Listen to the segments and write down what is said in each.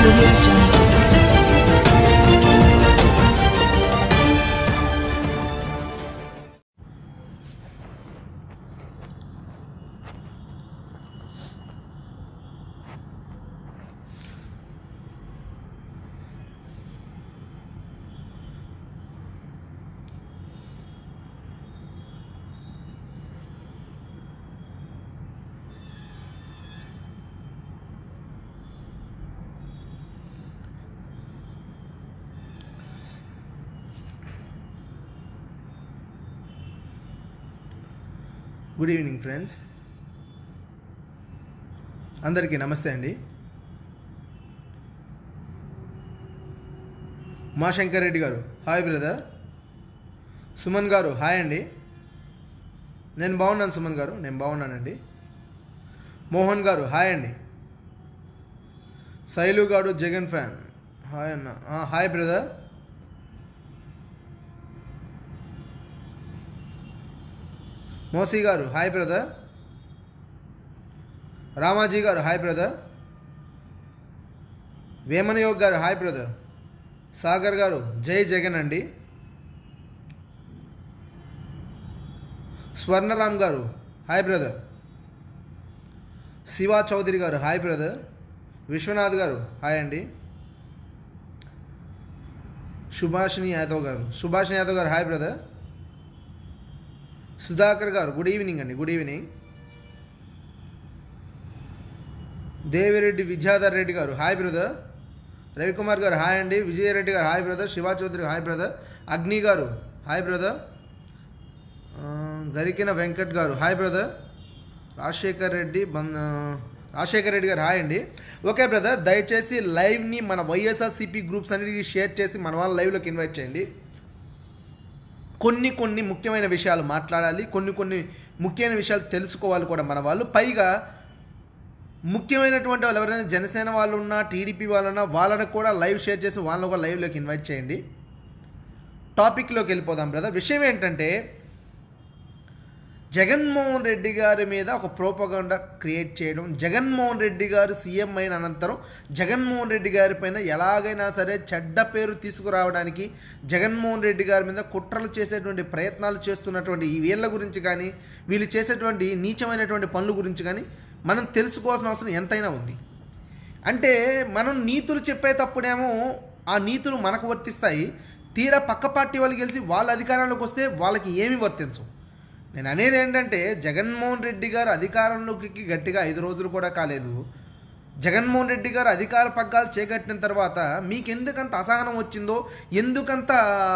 audio jungle. Good evening friends అందరికీ నమస్తే అండి మా శంకర్ రెడ్డి గారు హాయ్ బ్రదర్ సుమన్ గారు హాయ్ అండి నేను బాగున్నాను సుమన్ గారు నేను బాగున్నానండి మోహన్ గారు హాయ్ అండి శైలు గారు జగన్ ఫ్యాన్ హాయ్ అన్న ఆ, హాయ్ బ్రదర్ మోసీ గారు హాయ్ బ్రదర్ రామాజీ గారు హాయ్ బ్రదర్ వేమనయోగ్ గారు హాయ్ బ్రదర్ సాగర్ గారు జై జగన్ అండి స్వర్ణరామ్ గారు హాయ్ బ్రదర్ శివా చౌదరి గారు హాయ్ బ్రదర్ విశ్వనాథ్ గారు హాయ్ అండి సుభాషిణి యాదవ్ గారు సుభాషిణి యాదవ్ గారు హాయ్ బ్రదర్ సుధాకర్ గారు గుడ్ ఈవినింగ్ అండి గుడ్ ఈవినింగ్ దేవిరెడ్డి విద్యాధర్ రెడ్డి గారు హాయ్ బ్రదర్ రవికుమార్ గారు హాయ్ అండి విజయరెడ్డి గారు hi brother Siva Chowdary hi brother Agni గారు హాయ్ బ్రదర్ ఆ, గరికిన వెంకట్ గారు హాయ్ బ్రదర్ రాజశేఖర్ రెడ్డి బన్ ఆ, రాజశేఖర్ రెడ్డి గారు హాయ్ అండి ఓకే బ్రదర్ దయచేసి లైవ్ని మన వైఎస్ఆర్సీపీ గ్రూప్స్ అన్నిటికీ షేర్ చేసి మన వాళ్ళ లైవ్లోకి ఇన్వైట్ చేయండి కొన్ని కొన్ని ముఖ్యమైన విషయాలు మాట్లాడాలి కొన్ని కొన్ని ముఖ్యమైన విషయాలు తెలుసుకోవాలి కూడా మన వాళ్ళు పైగా ముఖ్యమైనటువంటి వాళ్ళు ఎవరైనా జనసేన వాళ్ళు ఉన్నా టీడీపీ వాళ్ళు ఉన్నా వాళ్ళని కూడా లైవ్ షేర్ చేసి వాళ్ళని కూడా లైవ్లోకి ఇన్వైట్ చేయండి టాపిక్లోకి వెళ్ళిపోదాం బ్రదర్ విషయం ఏంటంటే జగన్మోహన్ రెడ్డి గారి మీద ఒక ప్రోపగండా క్రియేట్ చేయడం జగన్మోహన్ రెడ్డి గారు సీఎం అయిన అనంతరం జగన్మోహన్ రెడ్డి గారి పైన ఎలాగైనా సరే చెడ్డ పేరు తీసుకురావడానికి జగన్మోహన్ రెడ్డి గారి మీద కుట్రలు చేసేటువంటి ప్రయత్నాలు చేస్తున్నటువంటి ఈ వీళ్ళ గురించి కానీ వీళ్ళు చేసేటువంటి నీచమైనటువంటి పనుల గురించి కానీ మనం తెలుసుకోవాల్సిన అవసరం ఎంతైనా ఉంది అంటే మనం నీతులు చెప్పేటప్పుడేమో ఆ నీతులు మనకు వర్తిస్తాయి తీరా పక్క పార్టీ వాళ్ళు గెలిచి వాళ్ళ అధికారంలోకి వస్తే వాళ్ళకి ఏమి వర్తించవు నేను అనేది ఏంటంటే జగన్మోహన్ రెడ్డి గారు అధికారంలోకి గట్టిగా ఐదు రోజులు కూడా కాలేదు జగన్మోహన్ రెడ్డి గారు అధికార పగ్గాలు చేకట్టిన తర్వాత మీకెందుకంత అసహనం వచ్చిందో ఎందుకంత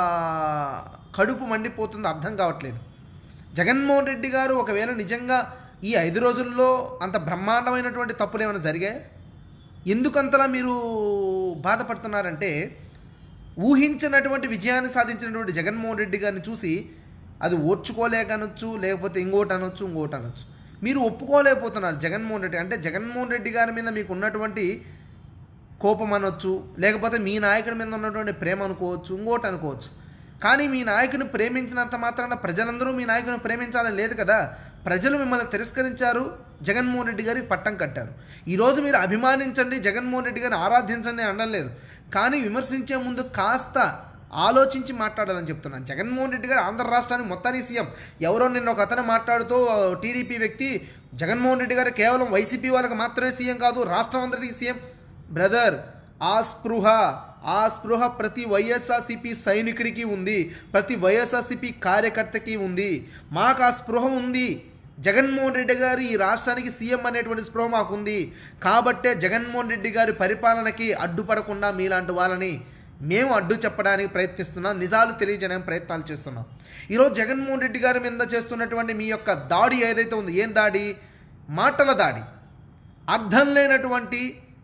కడుపు మండిపోతుందో అర్థం కావట్లేదు జగన్మోహన్ రెడ్డి గారు ఒకవేళ నిజంగా ఈ ఐదు రోజుల్లో అంత బ్రహ్మాండమైనటువంటి తప్పులు ఏమైనా జరిగాయి ఎందుకంతలా మీరు బాధపడుతున్నారంటే ఊహించినటువంటి విజయాన్ని సాధించినటువంటి జగన్మోహన్ రెడ్డి గారిని చూసి అది ఓర్చుకోలేక అనొచ్చు లేకపోతే ఇంకోటి అనొచ్చు ఇంకోటి అనొచ్చు మీరు ఒప్పుకోలేకపోతున్నారు జగన్మోహన్ రెడ్డి అంటే జగన్మోహన్ రెడ్డి గారి మీద మీకు ఉన్నటువంటి కోపం అనొచ్చు లేకపోతే మీ నాయకుడి మీద ఉన్నటువంటి ప్రేమ అనుకోవచ్చు ఇంకోటి అనుకోవచ్చు కానీ మీ నాయకుని ప్రేమించినంత మాత్రాన ప్రజలందరూ మీ నాయకుని ప్రేమించాలని లేదు కదా ప్రజలు మిమ్మల్ని తిరస్కరించారు జగన్మోహన్ రెడ్డి గారికి పట్టం కట్టారు ఈరోజు మీరు అభిమానించండి జగన్మోహన్ రెడ్డి గారిని ఆరాధించండి అని అనడం లేదు కానీ విమర్శించే ముందు కాస్త ఆలోచించి మాట్లాడాలని చెప్తున్నాను జగన్మోహన్ రెడ్డి గారు ఆంధ్ర రాష్ట్రానికి మొత్తానికి సీఎం ఎవరో నిన్న ఒక అతను మాట్లాడుతూ టీడీపీ వ్యక్తి జగన్మోహన్ రెడ్డి గారు కేవలం వైసీపీ వాళ్ళకి మాత్రమే సీఎం కాదు రాష్ట్రం అందరికీ సీఎం బ్రదర్ ఆ స్పృహ ఆ స్పృహ ప్రతి వైఎస్ఆర్సీపీ సైనికుడికి ఉంది ప్రతి వైఎస్ఆర్సీపీ కార్యకర్తకి ఉంది మాకు ఆ స్పృహ ఉంది జగన్మోహన్ రెడ్డి గారు ఈ రాష్ట్రానికి సీఎం అనేటువంటి స్పృహ మాకుంది కాబట్టే జగన్మోహన్ రెడ్డి గారి పరిపాలనకి అడ్డుపడకుండా మీలాంటి వాళ్ళని మేము అడ్డు చెప్పడానికి ప్రయత్నిస్తున్నాం నిజాలు తెలియజేయడానికి ప్రయత్నాలు చేస్తున్నాం ఈరోజు జగన్మోహన్ రెడ్డి గారి మీద చేస్తున్నటువంటి మీ యొక్క దాడి ఏదైతే ఉందో ఏం దాడి మాటల దాడి అర్థం లేనటువంటి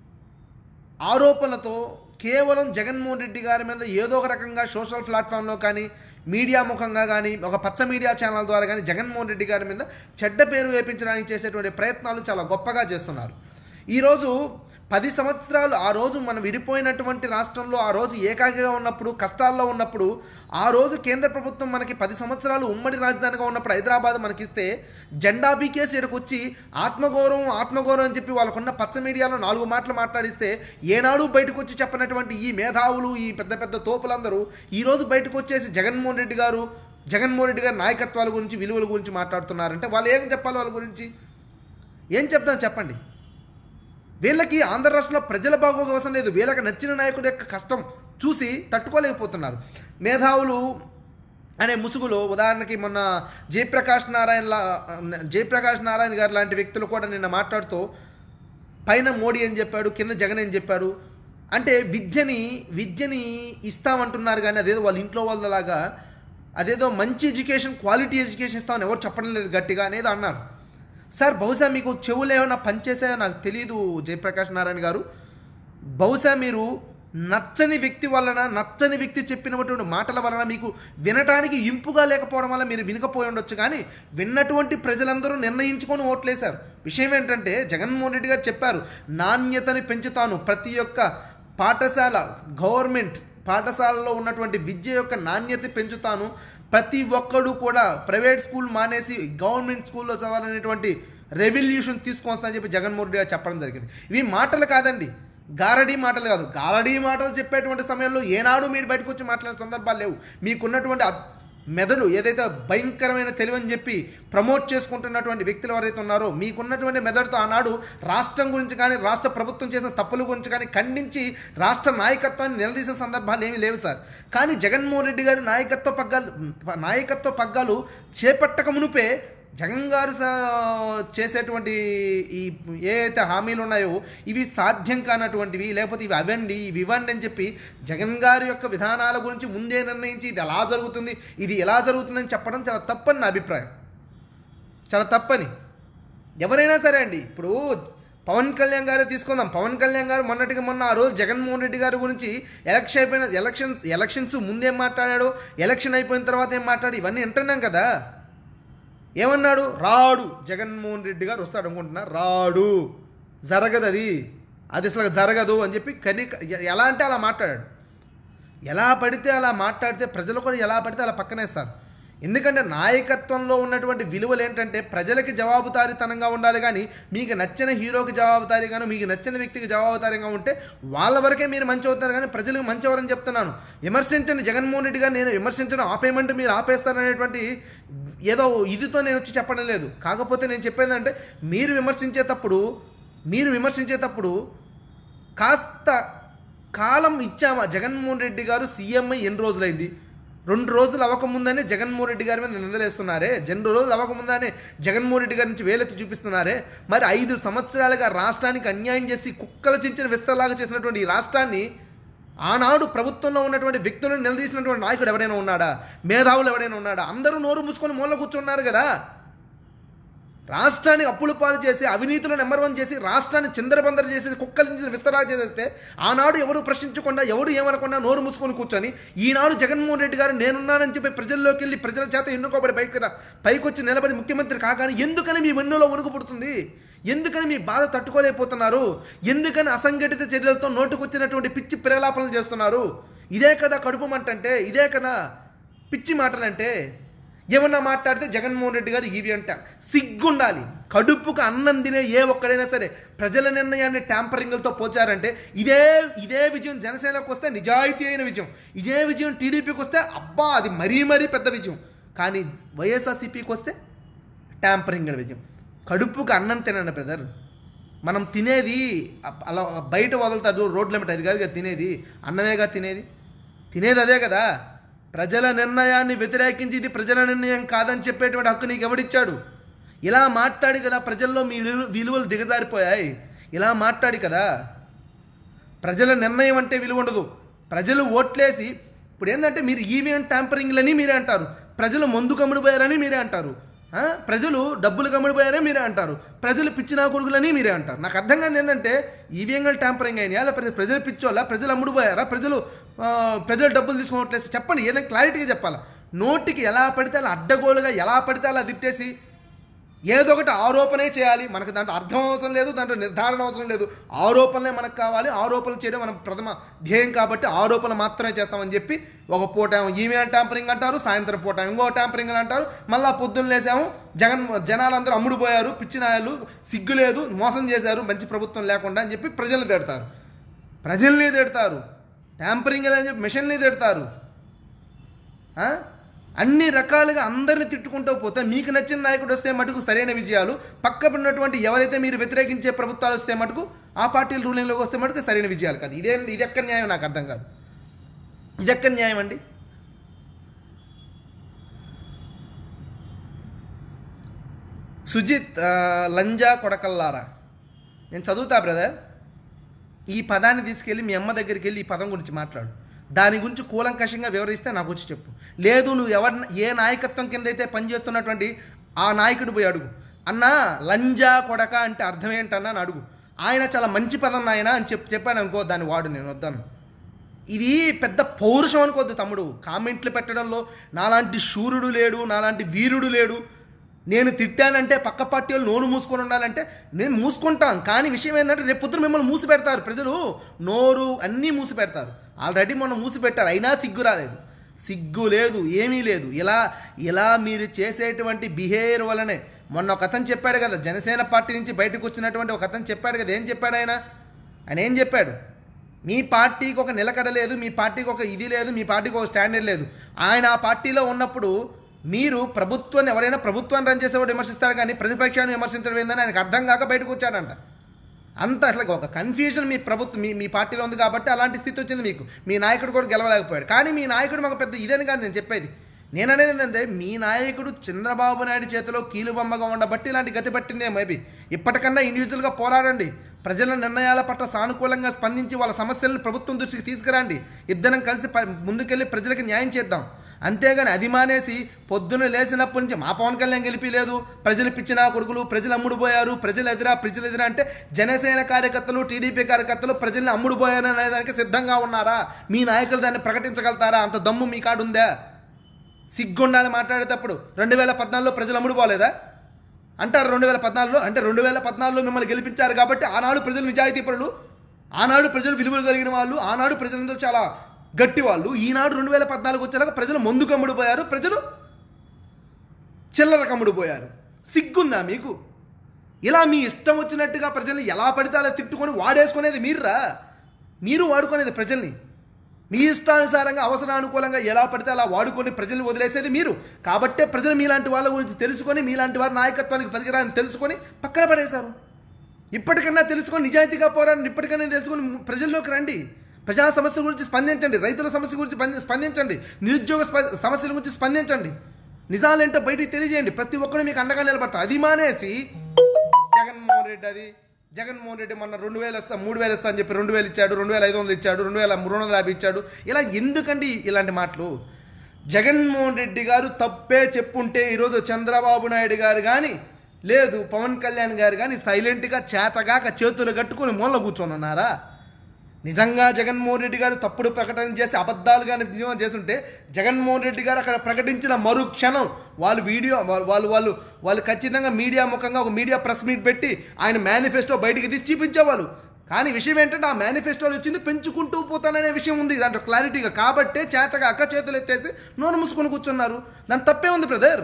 ఆరోపణలతో కేవలం జగన్మోహన్ రెడ్డి గారి మీద ఏదో ఒక రకంగా సోషల్ ప్లాట్ఫామ్లో కానీ మీడియా ముఖంగా కానీ ఒక పచ్చ మీడియా ఛానల్ ద్వారా కానీ జగన్మోహన్ రెడ్డి గారి మీద చెడ్డ పేరు వేపించడానికి చేసేటువంటి ప్రయత్నాలు చాలా గొప్పగా చేస్తున్నారు ఈరోజు పది సంవత్సరాలు ఆ రోజు మనం విడిపోయినటువంటి రాష్ట్రంలో ఆ రోజు ఏకాకిగా ఉన్నప్పుడు కష్టాల్లో ఉన్నప్పుడు ఆ రోజు కేంద్ర ప్రభుత్వం మనకి పది సంవత్సరాలు ఉమ్మడి రాజధానిగా ఉన్నప్పుడు హైదరాబాద్ మనకిస్తే జెండా బీకేసి ఇక్కడికి వచ్చి ఆత్మగౌరవం ఆత్మగౌరవం అని చెప్పి వాళ్ళకున్న పచ్చ మీడియాలో నాలుగు మాటలు మాట్లాడిస్తే ఏనాడు బయటకు వచ్చి చెప్పినటువంటి ఈ మేధావులు ఈ పెద్ద పెద్ద తోపులందరూ ఈరోజు బయటకు వచ్చేసి జగన్మోహన్ రెడ్డి గారు జగన్మోహన్ రెడ్డి గారి నాయకత్వాల గురించి విలువల గురించి మాట్లాడుతున్నారంటే వాళ్ళు ఏం చెప్పాలి వాళ్ళ గురించి ఏం చెప్తాం చెప్పండి వీళ్ళకి ఆంధ్ర రాష్ట్రంలో ప్రజల బాగోగు అవసరం లేదు వీళ్ళకి నచ్చిన నాయకుడి యొక్క కష్టం చూసి తట్టుకోలేకపోతున్నారు మేధావులు అనే ముసుగులో ఉదాహరణకి మొన్న జయప్రకాష్ నారాయణ లా జయప్రకాష్ నారాయణ గారు లాంటి వ్యక్తులు కూడా నిన్న మాట్లాడుతూ పైన మోడీ అని చెప్పాడు కింద జగన్ అని చెప్పాడు అంటే విద్యని విద్యని ఇస్తామంటున్నారు కానీ అదేదో వాళ్ళ ఇంట్లో వాళ్ళలాగా అదేదో మంచి ఎడ్యుకేషన్ క్వాలిటీ ఎడ్యుకేషన్ ఇస్తామని ఎవరు చెప్పడం లేదు గట్టిగా అనేది అన్నారు సార్ బహుశా మీకు చెవులు ఏమైనా పనిచేసాయో నాకు తెలియదు జయప్రకాష్ నారాయణ గారు బహుశా మీరు నచ్చని వ్యక్తి వలన నచ్చని వ్యక్తి చెప్పినటువంటి మాటల వలన మీకు వినటానికి ఇంపుగా లేకపోవడం వల్ల మీరు వినకపోయి ఉండొచ్చు కానీ విన్నటువంటి ప్రజలందరూ నిర్ణయించుకొని ఓట్లేశారు విషయం ఏంటంటే జగన్మోహన్ రెడ్డి గారు చెప్పారు నాణ్యతని పెంచుతాను ప్రతి ఒక్క పాఠశాల గవర్నమెంట్ పాఠశాలలో ఉన్నటువంటి విద్య యొక్క నాణ్యత పెంచుతాను ప్రతి ఒక్కడు కూడా ప్రైవేట్ స్కూల్ మానేసి గవర్నమెంట్ స్కూల్లో చదవాలనేటువంటి రెవల్యూషన్ తీసుకొస్తానని చెప్పి జగన్మోహన్ రెడ్డి గారు చెప్పడం జరిగింది ఇవి మాటలు కాదండి గారడీ మాటలు కాదు గారడీ మాటలు చెప్పేటువంటి సమయంలో ఏనాడు మీరు బయటకు వచ్చి మాట్లాడే సందర్భాలు లేవు మీకున్నటువంటి అద్- మెదడు ఏదైతే భయంకరమైన తెలివని చెప్పి ప్రమోట్ చేసుకుంటున్నటువంటి వ్యక్తులు ఎవరైతే ఉన్నారో మీకున్నటువంటి మెదడుతో ఆనాడు రాష్ట్రం గురించి కానీ రాష్ట్ర ప్రభుత్వం చేసిన తప్పుల గురించి కానీ ఖండించి రాష్ట్ర నాయకత్వాన్ని నిలదీసిన సందర్భాలు ఏమీ లేవు సార్ కానీ జగన్మోహన్ రెడ్డి గారి నాయకత్వ పగ్గాలు నాయకత్వ పగ్గాలు చేపట్టక మునుపే జగన్ గారు సా- చేసేటువంటి ఈ ఏవైతే హామీలు ఉన్నాయో ఇవి సాధ్యం కానటువంటివి లేకపోతే ఇవి అవండి ఇవి ఇవ్వండి అని చెప్పి జగన్ గారి యొక్క విధానాల గురించి ముందే నిర్ణయించి ఇది ఎలా జరుగుతుంది ఇది ఎలా జరుగుతుందని చెప్పడం చాలా తప్పని నా అభిప్రాయం చాలా తప్పని ఎవరైనా సరే అండి ఇప్పుడు పవన్ కళ్యాణ్ గారే తీసుకుందాం పవన్ కళ్యాణ్ గారు మొన్నటికి మొన్న ఆ రోజు జగన్మోహన్ రెడ్డి గారి గురించి ఎలక్షన్ అయిపోయిన ఎలక్షన్స్ ఎలక్షన్స్ ముందేం మాట్లాడాడో ఎలక్షన్ అయిపోయిన తర్వాత ఏం మాట్లాడు ఇవన్నీ వింటున్నాం కదా ఏమన్నాడు రాడు జగన్మోహన్ రెడ్డి గారు వస్తాడు అనుకుంటున్నా రాడు జరగదు అది అది అసలు జరగదు అని చెప్పి కని ఎలా అంటే అలా మాట్లాడాడు ఎలా పడితే అలా మాట్లాడితే ప్రజలు కూడా ఎలా పడితే అలా పక్కనేస్తారు ఎందుకంటే నాయకత్వంలో ఉన్నటువంటి విలువలు ఏంటంటే ప్రజలకి జవాబుదారీతనంగా ఉండాలి కానీ మీకు నచ్చిన హీరోకి జవాబుదారీగాను మీకు నచ్చిన వ్యక్తికి జవాబుదారీగా ఉంటే వాళ్ళ వరకే మీరు మంచి అవుతారు కానీ ప్రజలకు మంచి ఎవరని చెప్తున్నాను విమర్శించండి జగన్మోహన్ రెడ్డి గారు నేను విమర్శించడం ఆపేయమంటే మీరు ఆపేస్తారనేటువంటి ఏదో ఇదితో నేను వచ్చి చెప్పడం లేదు కాకపోతే నేను చెప్పేది అంటే మీరు విమర్శించేటప్పుడు మీరు విమర్శించేటప్పుడు కాస్త కాలం ఇచ్చామా జగన్మోహన్ రెడ్డి గారు సీఎం అయి ఎన్ని రోజులైంది రెండు రోజులు అవ్వకముందనే జగన్మోహన్ రెడ్డి గారి మీద నిందలేస్తున్నారే రెండు రోజులు అవ్వకముందనే జగన్మోహన్ రెడ్డి గారి నుంచి వేలెత్తి చూపిస్తున్నారే మరి ఐదు సంవత్సరాలుగా రాష్ట్రానికి అన్యాయం చేసి కుక్కల చించిన విస్తరలాగా చేసినటువంటి ఈ రాష్ట్రాన్ని ఆనాడు ప్రభుత్వంలో ఉన్నటువంటి వ్యక్తులను నిలదీసినటువంటి నాయకుడు ఎవరైనా ఉన్నాడా మేధావులు ఎవరైనా ఉన్నాడా అందరూ నోరు మూసుకొని మూల కూర్చున్నారు కదా రాష్ట్రాన్ని అప్పులు పాలు చేసి అవినీతిలో నెంబర్ వన్ చేసి రాష్ట్రాన్ని చిందరబందర చేసి కుక్కలించిన విస్తరా చేసేస్తే ఆనాడు ఎవరు ప్రశ్నించకుండా ఎవరు ఏమనకుండా నోరు మూసుకొని కూర్చొని ఈనాడు జగన్మోహన్ రెడ్డి గారు నేనున్నానని చెప్పి ప్రజల్లోకి వెళ్ళి ప్రజల చేత ఎన్నుకోబడి పైకి రా- పైకొచ్చి నిలబడి ముఖ్యమంత్రి కాగానే ఎందుకని మీ వెన్నులో వణుకు పుడుతుంది ఎందుకని మీ బాధ తట్టుకోలేకపోతున్నారు ఎందుకని అసంఘటిత చర్యలతో నోటుకొచ్చినటువంటి పిచ్చి ప్రేలాపనలు చేస్తున్నారు ఇదే కదా కడుపు మంట అంటే ఇదే కదా పిచ్చి మాటలంటే ఏమన్నా మాట్లాడితే జగన్మోహన్ రెడ్డి గారు ఇవి అంట సిగ్గుండాలి కడుపుకు అన్నం తినే ఏ ఒక్కడైనా సరే ప్రజల నిర్ణయాన్ని ట్యాంపరింగ్లతో పోచారంటే ఇదే ఇదే విజయం జనసేనకు వస్తే నిజాయితీ అయిన విజయం ఇదే విజయం టీడీపీకి వస్తే అబ్బా అది మరీ మరీ పెద్ద విజయం కానీ వైఎస్ఆర్సీపీకి వస్తే ట్యాంపరింగ్ అనే విజయం కడుపుకు అన్నం తినండి బ్రదర్ మనం తినేది అ- అలా బయట వదులుతాడు రోడ్ల మీద అది కాదు కదా తినేది అన్నమేగా తినేది తినేది అదే కదా ప్రజల నిర్ణయాన్ని వ్యతిరేకించి ఇది ప్రజల నిర్ణయం కాదని చెప్పేటువంటి హక్కు నీకు ఎవడిచ్చాడు ఇలా మాట్లాడి కదా ప్రజల్లో మీ విలు- విలువలు దిగజారిపోయాయి ఇలా మాట్లాడి కదా ప్రజల నిర్ణయం అంటే విలువ ఉండదు ప్రజలు ఓట్లేసి ఇప్పుడు ఏంటంటే మీరు ఈవీఎం ట్యాంపరింగ్లని మీరే అంటారు ప్రజలు మందు కమ్ముడిపోయారని మీరే అంటారు ఆ? ప్రజలు డబ్బులు కమ్ముడిపోయారని మీరే అంటారు ప్రజలు పిచ్చినా కొడుకులని మీరే అంటారు నాకు అర్థం కాదు ఏంటంటే ఈవీఎంలు ట్యాంపరింగ్ అయినాయా లేకపోతే ప్రజలు పిచ్చోళ్ళ ప్రజలు అమ్ముడుపోయారా ప్రజలు ఆ, ప్రజలు డబ్బులు తీసుకోవట్లేదు చెప్పండి ఏదైనా క్లారిటీగా చెప్పాలా నోటికి ఎలా పడితే అలా అడ్డగోలుగా ఎలా పడితే అలా తిట్టేసి ఏదో ఒకటి ఆరోపణే చేయాలి మనకు దాంట్లో అర్థం అవసరం లేదు దాంట్లో నిర్ధారణ అవసరం లేదు ఆరోపణలే మనకు కావాలి ఆరోపణలు చేయడం మన ప్రథమ ధ్యేయం కాబట్టి ఆరోపణలు మాత్రమే చేస్తామని చెప్పి ఒక పూట ఏమో ఈమెయిల్ ట్యాంపరింగ్ అంటారు సాయంత్రం పూట ఇంకో ట్యాంపరింగ్ అంటారు మళ్ళీ పొద్దున్న లేసాము జగన్ జనాలందరూ అమ్ముడు పోయారు పిచ్చినాయాలు సిగ్గు లేదు మోసం చేశారు మంచి ప్రభుత్వం లేకుండా అని చెప్పి ప్రజల్ని తిడతారు ప్రజల్ని తిడతారు ట్యాంపరింగ్ అని చెప్పి మిషన్ని తిడతారు ఆ? అన్ని రకాలుగా అందరిని తిట్టుకుంటూ పోతే మీకు నచ్చిన నాయకుడు వస్తే మటుకు సరైన విజయాలు పక్క ఉన్నటువంటి ఎవరైతే మీరు వ్యతిరేకించే ప్రభుత్వాలు వస్తే మటుకు ఆ పార్టీలు రూలింగ్లోకి వస్తే మటుకు సరైన విజయాలు కాదు ఇదే ఇది ఎక్కడ న్యాయం నాకు అర్థం కాదు ఇది ఎక్కడ న్యాయం అండి సుజిత్ ఆ, లంజా కొడకల్లారా నేను చదువుతా బ్రదర్ ఈ పదాన్ని తీసుకెళ్ళి మీ అమ్మ దగ్గరికి వెళ్ళి ఈ పదం గురించి మాట్లాడు దాని గురించి కూలంకషంగా వివరిస్తే నాకు వచ్చి చెప్పు లేదు నువ్వు ఎవరి ఏ నాయకత్వం కింద అయితే పనిచేస్తున్నటువంటి ఆ నాయకుడు పోయి అడుగు అన్నా లంజా కొడక అంటే అర్థం ఏంటన్నా అని అడుగు ఆయన చాలా మంచి పదం నాయన అని చెప్పి చెప్పాను అనుకో దాన్ని వాడు నేను వద్దాను ఇది పెద్ద పౌరుషం అనుకోద్దు తమ్ముడు కామెంట్లు పెట్టడంలో నాలాంటి శూరుడు లేడు నాలాంటి వీరుడు లేడు నేను తిట్టానంటే పక్క పార్టీ వాళ్ళు నోరు మూసుకొని ఉండాలంటే నేను మూసుకుంటాం కానీ విషయం ఏంటంటే రేపు పొద్దున మిమ్మల్ని మూసి పెడతారు ప్రజలు నోరు అన్నీ మూసి పెడతారు ఆల్రెడీ మొన్న మూసి పెట్టారు అయినా సిగ్గు రాలేదు సిగ్గు లేదు ఏమీ లేదు ఇలా ఇలా మీరు చేసేటువంటి బిహేవియర్ వల్లనే మొన్న ఒక అతను చెప్పాడు కదా జనసేన పార్టీ నుంచి బయటకు వచ్చినటువంటి ఒక అతను చెప్పాడు కదా ఏం చెప్పాడు ఆయన ఆయన ఏం చెప్పాడు మీ పార్టీకి ఒక నిలకడ లేదు మీ పార్టీకి ఒక ఇది లేదు మీ పార్టీకి ఒక స్టాండర్డ్ లేదు ఆయన ఆ పార్టీలో ఉన్నప్పుడు మీరు ప్రభుత్వాన్ని ఎవరైనా ప్రభుత్వాన్ని రన్ చేసేవాడు విమర్శిస్తారు కానీ ప్రతిపక్షాన్ని విమర్శించడం ఏందని ఆయనకు అర్థం కాక బయటకు వచ్చాడంట అంత అసలు ఒక కన్ఫ్యూజన్ మీ ప్రభుత్వం మీ మీ పార్టీలో ఉంది కాబట్టి అలాంటి స్థితి వచ్చింది మీకు మీ నాయకుడు కూడా గెలవలేకపోయాడు కానీ మీ నాయకుడు మాకు పెద్ద ఇదని కాదు నేను చెప్పేది నేను అనేది ఏంటంటే మీ నాయకుడు చంద్రబాబు నాయుడు చేతిలో కీలుబొమ్మగా ఉండబట్టి ఇలాంటి గతి పట్టిందే మేబీ ఇప్పటికన్నా ఇండివిజువల్గా పోరాడండి ప్రజల నిర్ణయాల పట్ల సానుకూలంగా స్పందించి వాళ్ళ సమస్యలను ప్రభుత్వం దృష్టికి తీసుకురండి ఇద్దరం కలిసి ప- ముందుకెళ్ళి ప్రజలకు న్యాయం చేద్దాం అంతేగాని అది మానేసి పొద్దున్న లేచినప్పటి నుంచి మా పవన్ కళ్యాణ్ గెలిపి లేదు ప్రజలు పిచ్చిన కొడుకులు ప్రజలు అమ్ముడు పోయారు ప్రజలు ఎదురా ప్రజలు ఎదురా అంటే జనసేన కార్యకర్తలు టీడీపీ కార్యకర్తలు ప్రజల్ని అమ్ముడు పోయారు అనేదానికి సిద్ధంగా ఉన్నారా మీ నాయకులు దాన్ని ప్రకటించగలుగుతారా అంత దమ్ము మీ కాడు ఉందా సిగ్గుండాలి మాట్లాడేటప్పుడు రెండు వేల పద్నాలుగులో ప్రజలు అమ్ముడు పోలేదా అంటారు రెండు వేల పద్నాలుగులో అంటే రెండు వేల పద్నాలుగులో మిమ్మల్ని గెలిపించారు కాబట్టి ఆనాడు ప్రజలు నిజాయితీ పరులు ఆనాడు ప్రజలు విలువలు కలిగిన వాళ్ళు ఆనాడు ప్రజలందరూ చాలా గట్టి వాళ్ళు ఈనాడు రెండు వేల పద్నాలుగు వచ్చేలాగా ప్రజలు ముందు కమ్ముడు పోయారు ప్రజలు చిల్లర కమ్ముడు పోయారు సిగ్గుందా మీకు ఇలా మీ ఇష్టం వచ్చినట్టుగా ప్రజల్ని ఎలా పడితే అలా తిట్టుకొని వాడేసుకునేది మీరురా మీరు వాడుకునేది ప్రజల్ని మీ ఇష్టానుసారంగా అవసరానుకూలంగా ఎలా పడితే అలా వాడుకొని ప్రజల్ని వదిలేసేది మీరు కాబట్టే ప్రజలు మీలాంటి వాళ్ళ గురించి తెలుసుకొని మీలాంటి వారి నాయకత్వానికి పనికిరాని తెలుసుకొని పక్కన పడేశారు ఇప్పటికన్నా తెలుసుకొని నిజాయితీగా పోరాడండి ఇప్పటికైనా తెలుసుకొని ప్రజల్లోకి రండి ప్రజా సమస్య గురించి స్పందించండి రైతుల సమస్య గురించి స్పంది- స్పందించండి నిరుద్యోగ స్ప- సమస్యల గురించి స్పందించండి నిజాలేంటో బయటికి తెలియజేయండి ప్రతి ఒక్కరు మీకు అండగా నిలబడతారు అది మానేసి జగన్మోహన్ రెడ్డి అది జగన్మోహన్ రెడ్డి మొన్న రెండు వేలు ఇస్తా మూడు వేలు ఇస్తా అని చెప్పి రెండు వేలు ఇచ్చాడు రెండు వేల ఐదు వందలు ఇచ్చాడు రెండు వేల మూడు వందల యాభై ఇచ్చాడు ఇలా ఎందుకండి ఇలాంటి మాటలు జగన్మోహన్ రెడ్డి గారు తప్పే చెప్పుంటే ఈరోజు చంద్రబాబు నాయుడు గారు కానీ లేదు పవన్ కళ్యాణ్ గారు కానీ సైలెంట్గా చేతగాక చేతులు కట్టుకొని మూల కూర్చొని ఉన్నారా నిజంగా జగన్మోహన్ రెడ్డి గారు తప్పుడు ప్రకటన చేసి అబద్ధాలు కానీ నిజం చేస్తుంటే జగన్మోహన్ రెడ్డి గారు అక్కడ ప్రకటించిన మరు క్షణం వాళ్ళు వీడియో వాళ్ళు వాళ్ళు వాళ్ళు వాళ్ళు ఖచ్చితంగా మీడియా ముఖంగా ఒక మీడియా ప్రెస్ మీట్ పెట్టి ఆయన మేనిఫెస్టో బయటికి తీసి చూపించేవాళ్ళు కానీ విషయం ఏంటంటే ఆ మేనిఫెస్టోలో వచ్చింది పెంచుకుంటూ పోతాననే విషయం ఉంది దాంట్లో క్లారిటీగా కాబట్టే చేతగా అక్క చేతులు ఎత్తేసి నోరు మూసుకొని కూర్చున్నారు దాని తప్పే ఉంది బ్రదర్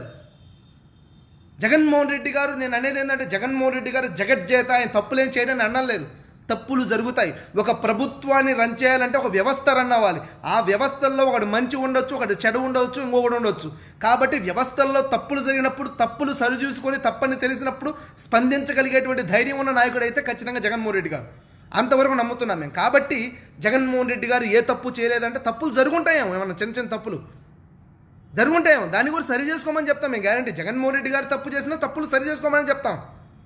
జగన్మోహన్ రెడ్డి గారు నేను అనేది ఏంటంటే జగన్మోహన్ రెడ్డి గారు జగజ్జేత ఆయన తప్పులేం చేయడని అనలేదు తప్పులు జరుగుతాయి ఒక ప్రభుత్వాన్ని రన్ చేయాలంటే ఒక వ్యవస్థ రన్ అవ్వాలి ఆ వ్యవస్థల్లో ఒకటి మంచి ఉండొచ్చు ఒకటి చెడు ఉండవచ్చు ఇంకొకటి ఉండొచ్చు కాబట్టి వ్యవస్థల్లో తప్పులు జరిగినప్పుడు తప్పులు సరిచూసుకొని తప్పని తెలిసినప్పుడు స్పందించగలిగేటువంటి ధైర్యం ఉన్న నాయకుడు అయితే ఖచ్చితంగా జగన్మోహన్ రెడ్డి గారు అంతవరకు నమ్ముతున్నాం మేము కాబట్టి జగన్మోహన్ రెడ్డి గారు ఏ తప్పు చేయలేదంటే తప్పులు జరుగుంటాయేమో ఏమన్నా చిన్న చిన్న తప్పులు జరుగుంటాయేమో దాన్ని కూడా సరి చేసుకోమని చెప్తాం మేము గ్యారంటీ జగన్మోహన్ రెడ్డి గారు తప్పు చేసినా తప్పులు సరి చేసుకోమని చెప్తాం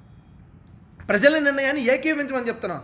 ప్రజల నిర్ణయాన్ని ఏకీవించమని చెప్తున్నాం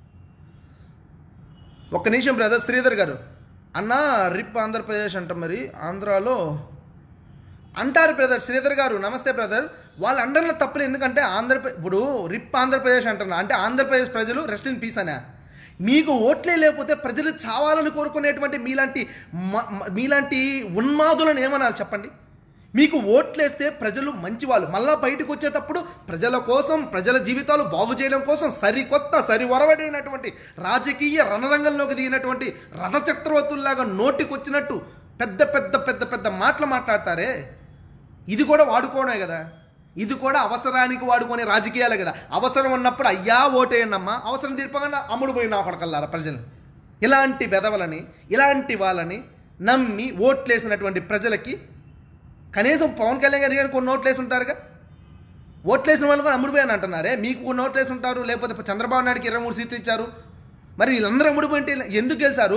ఒక్క నిమిషం బ్రదర్ శ్రీధర్ గారు అన్న రిప్ ఆంధ్రప్రదేశ్ అంట మరి ఆంధ్రాలో అంటారు బ్రదర్ శ్రీధర్ గారు నమస్తే బ్రదర్ వాళ్ళ అండర్లో తప్పులు ఎందుకంటే ఆంధ్రప్రదేశ్ ఇప్పుడు రిప్ ఆంధ్రప్రదేశ్ అంటున్నా అంటే ఆంధ్రప్రదేశ్ ప్రజలు రెస్ట్ ఇన్ పీస్ అనే మీకు ఓట్లే లేకపోతే ప్రజలు చావాలని కోరుకునేటువంటి మీలాంటి మ- మ- మీలాంటి ఉన్మాదులను ఏమనాలి చెప్పండి మీకు ఓట్లేస్తే ప్రజలు మంచివాళ్ళు మళ్ళా బయటకు వచ్చేటప్పుడు ప్రజల కోసం ప్రజల జీవితాలు బాగు చేయడం కోసం సరికొత్త సరివరవడైనటువంటి రాజకీయ రణరంగంలోకి దిగినటువంటి రథచక్రవర్తుల్లాగా నోటికొచ్చినట్టు పెద్ద పెద్ద పెద్ద పెద్ద మాటలు మాట్లాడతారే ఇది కూడా వాడుకోవడమే కదా ఇది కూడా అవసరానికి వాడుకునే రాజకీయాలే కదా అవసరం ఉన్నప్పుడు అయ్యా ఓటేయన్నమ్మా అవసరం తీర్పగా అమ్ముడు పోయిన ఒకడికల్లారా ప్రజలు ఇలాంటి బెదవలని ఇలాంటి వాళ్ళని నమ్మి ఓట్లేసినటువంటి ప్రజలకి కనీసం పవన్ కళ్యాణ్ గారి గారు కొన్ని ఓట్లేసి ఉంటారుగా ఓట్లేసిన వాళ్ళు కూడా అమ్ముడిపోయాను అంటున్నారే మీకు కొన్ని ఓట్లేసి ఉంటారు లేకపోతే చంద్రబాబు నాయుడుకి ఇరవై మూడు సీట్లు ఇచ్చారు మరి వీళ్ళందరూ అమ్ముడిపోయింటే ఎందుకు గెలిచారు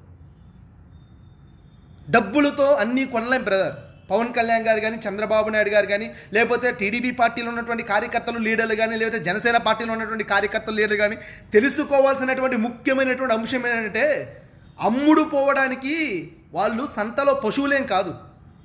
డబ్బులతో అన్నీ కొనలేం బ్రదర్ పవన్ కళ్యాణ్ గారు కానీ చంద్రబాబు నాయుడు గారు కానీ లేకపోతే టీడీపీ పార్టీలో ఉన్నటువంటి కార్యకర్తలు లీడర్లు కానీ లేకపోతే జనసేన పార్టీలో ఉన్నటువంటి కార్యకర్తలు లీడర్లు కానీ తెలుసుకోవాల్సినటువంటి ముఖ్యమైనటువంటి అంశం ఏంటంటే అమ్ముడు పోవడానికి వాళ్ళు సంతలో పశువులేం కాదు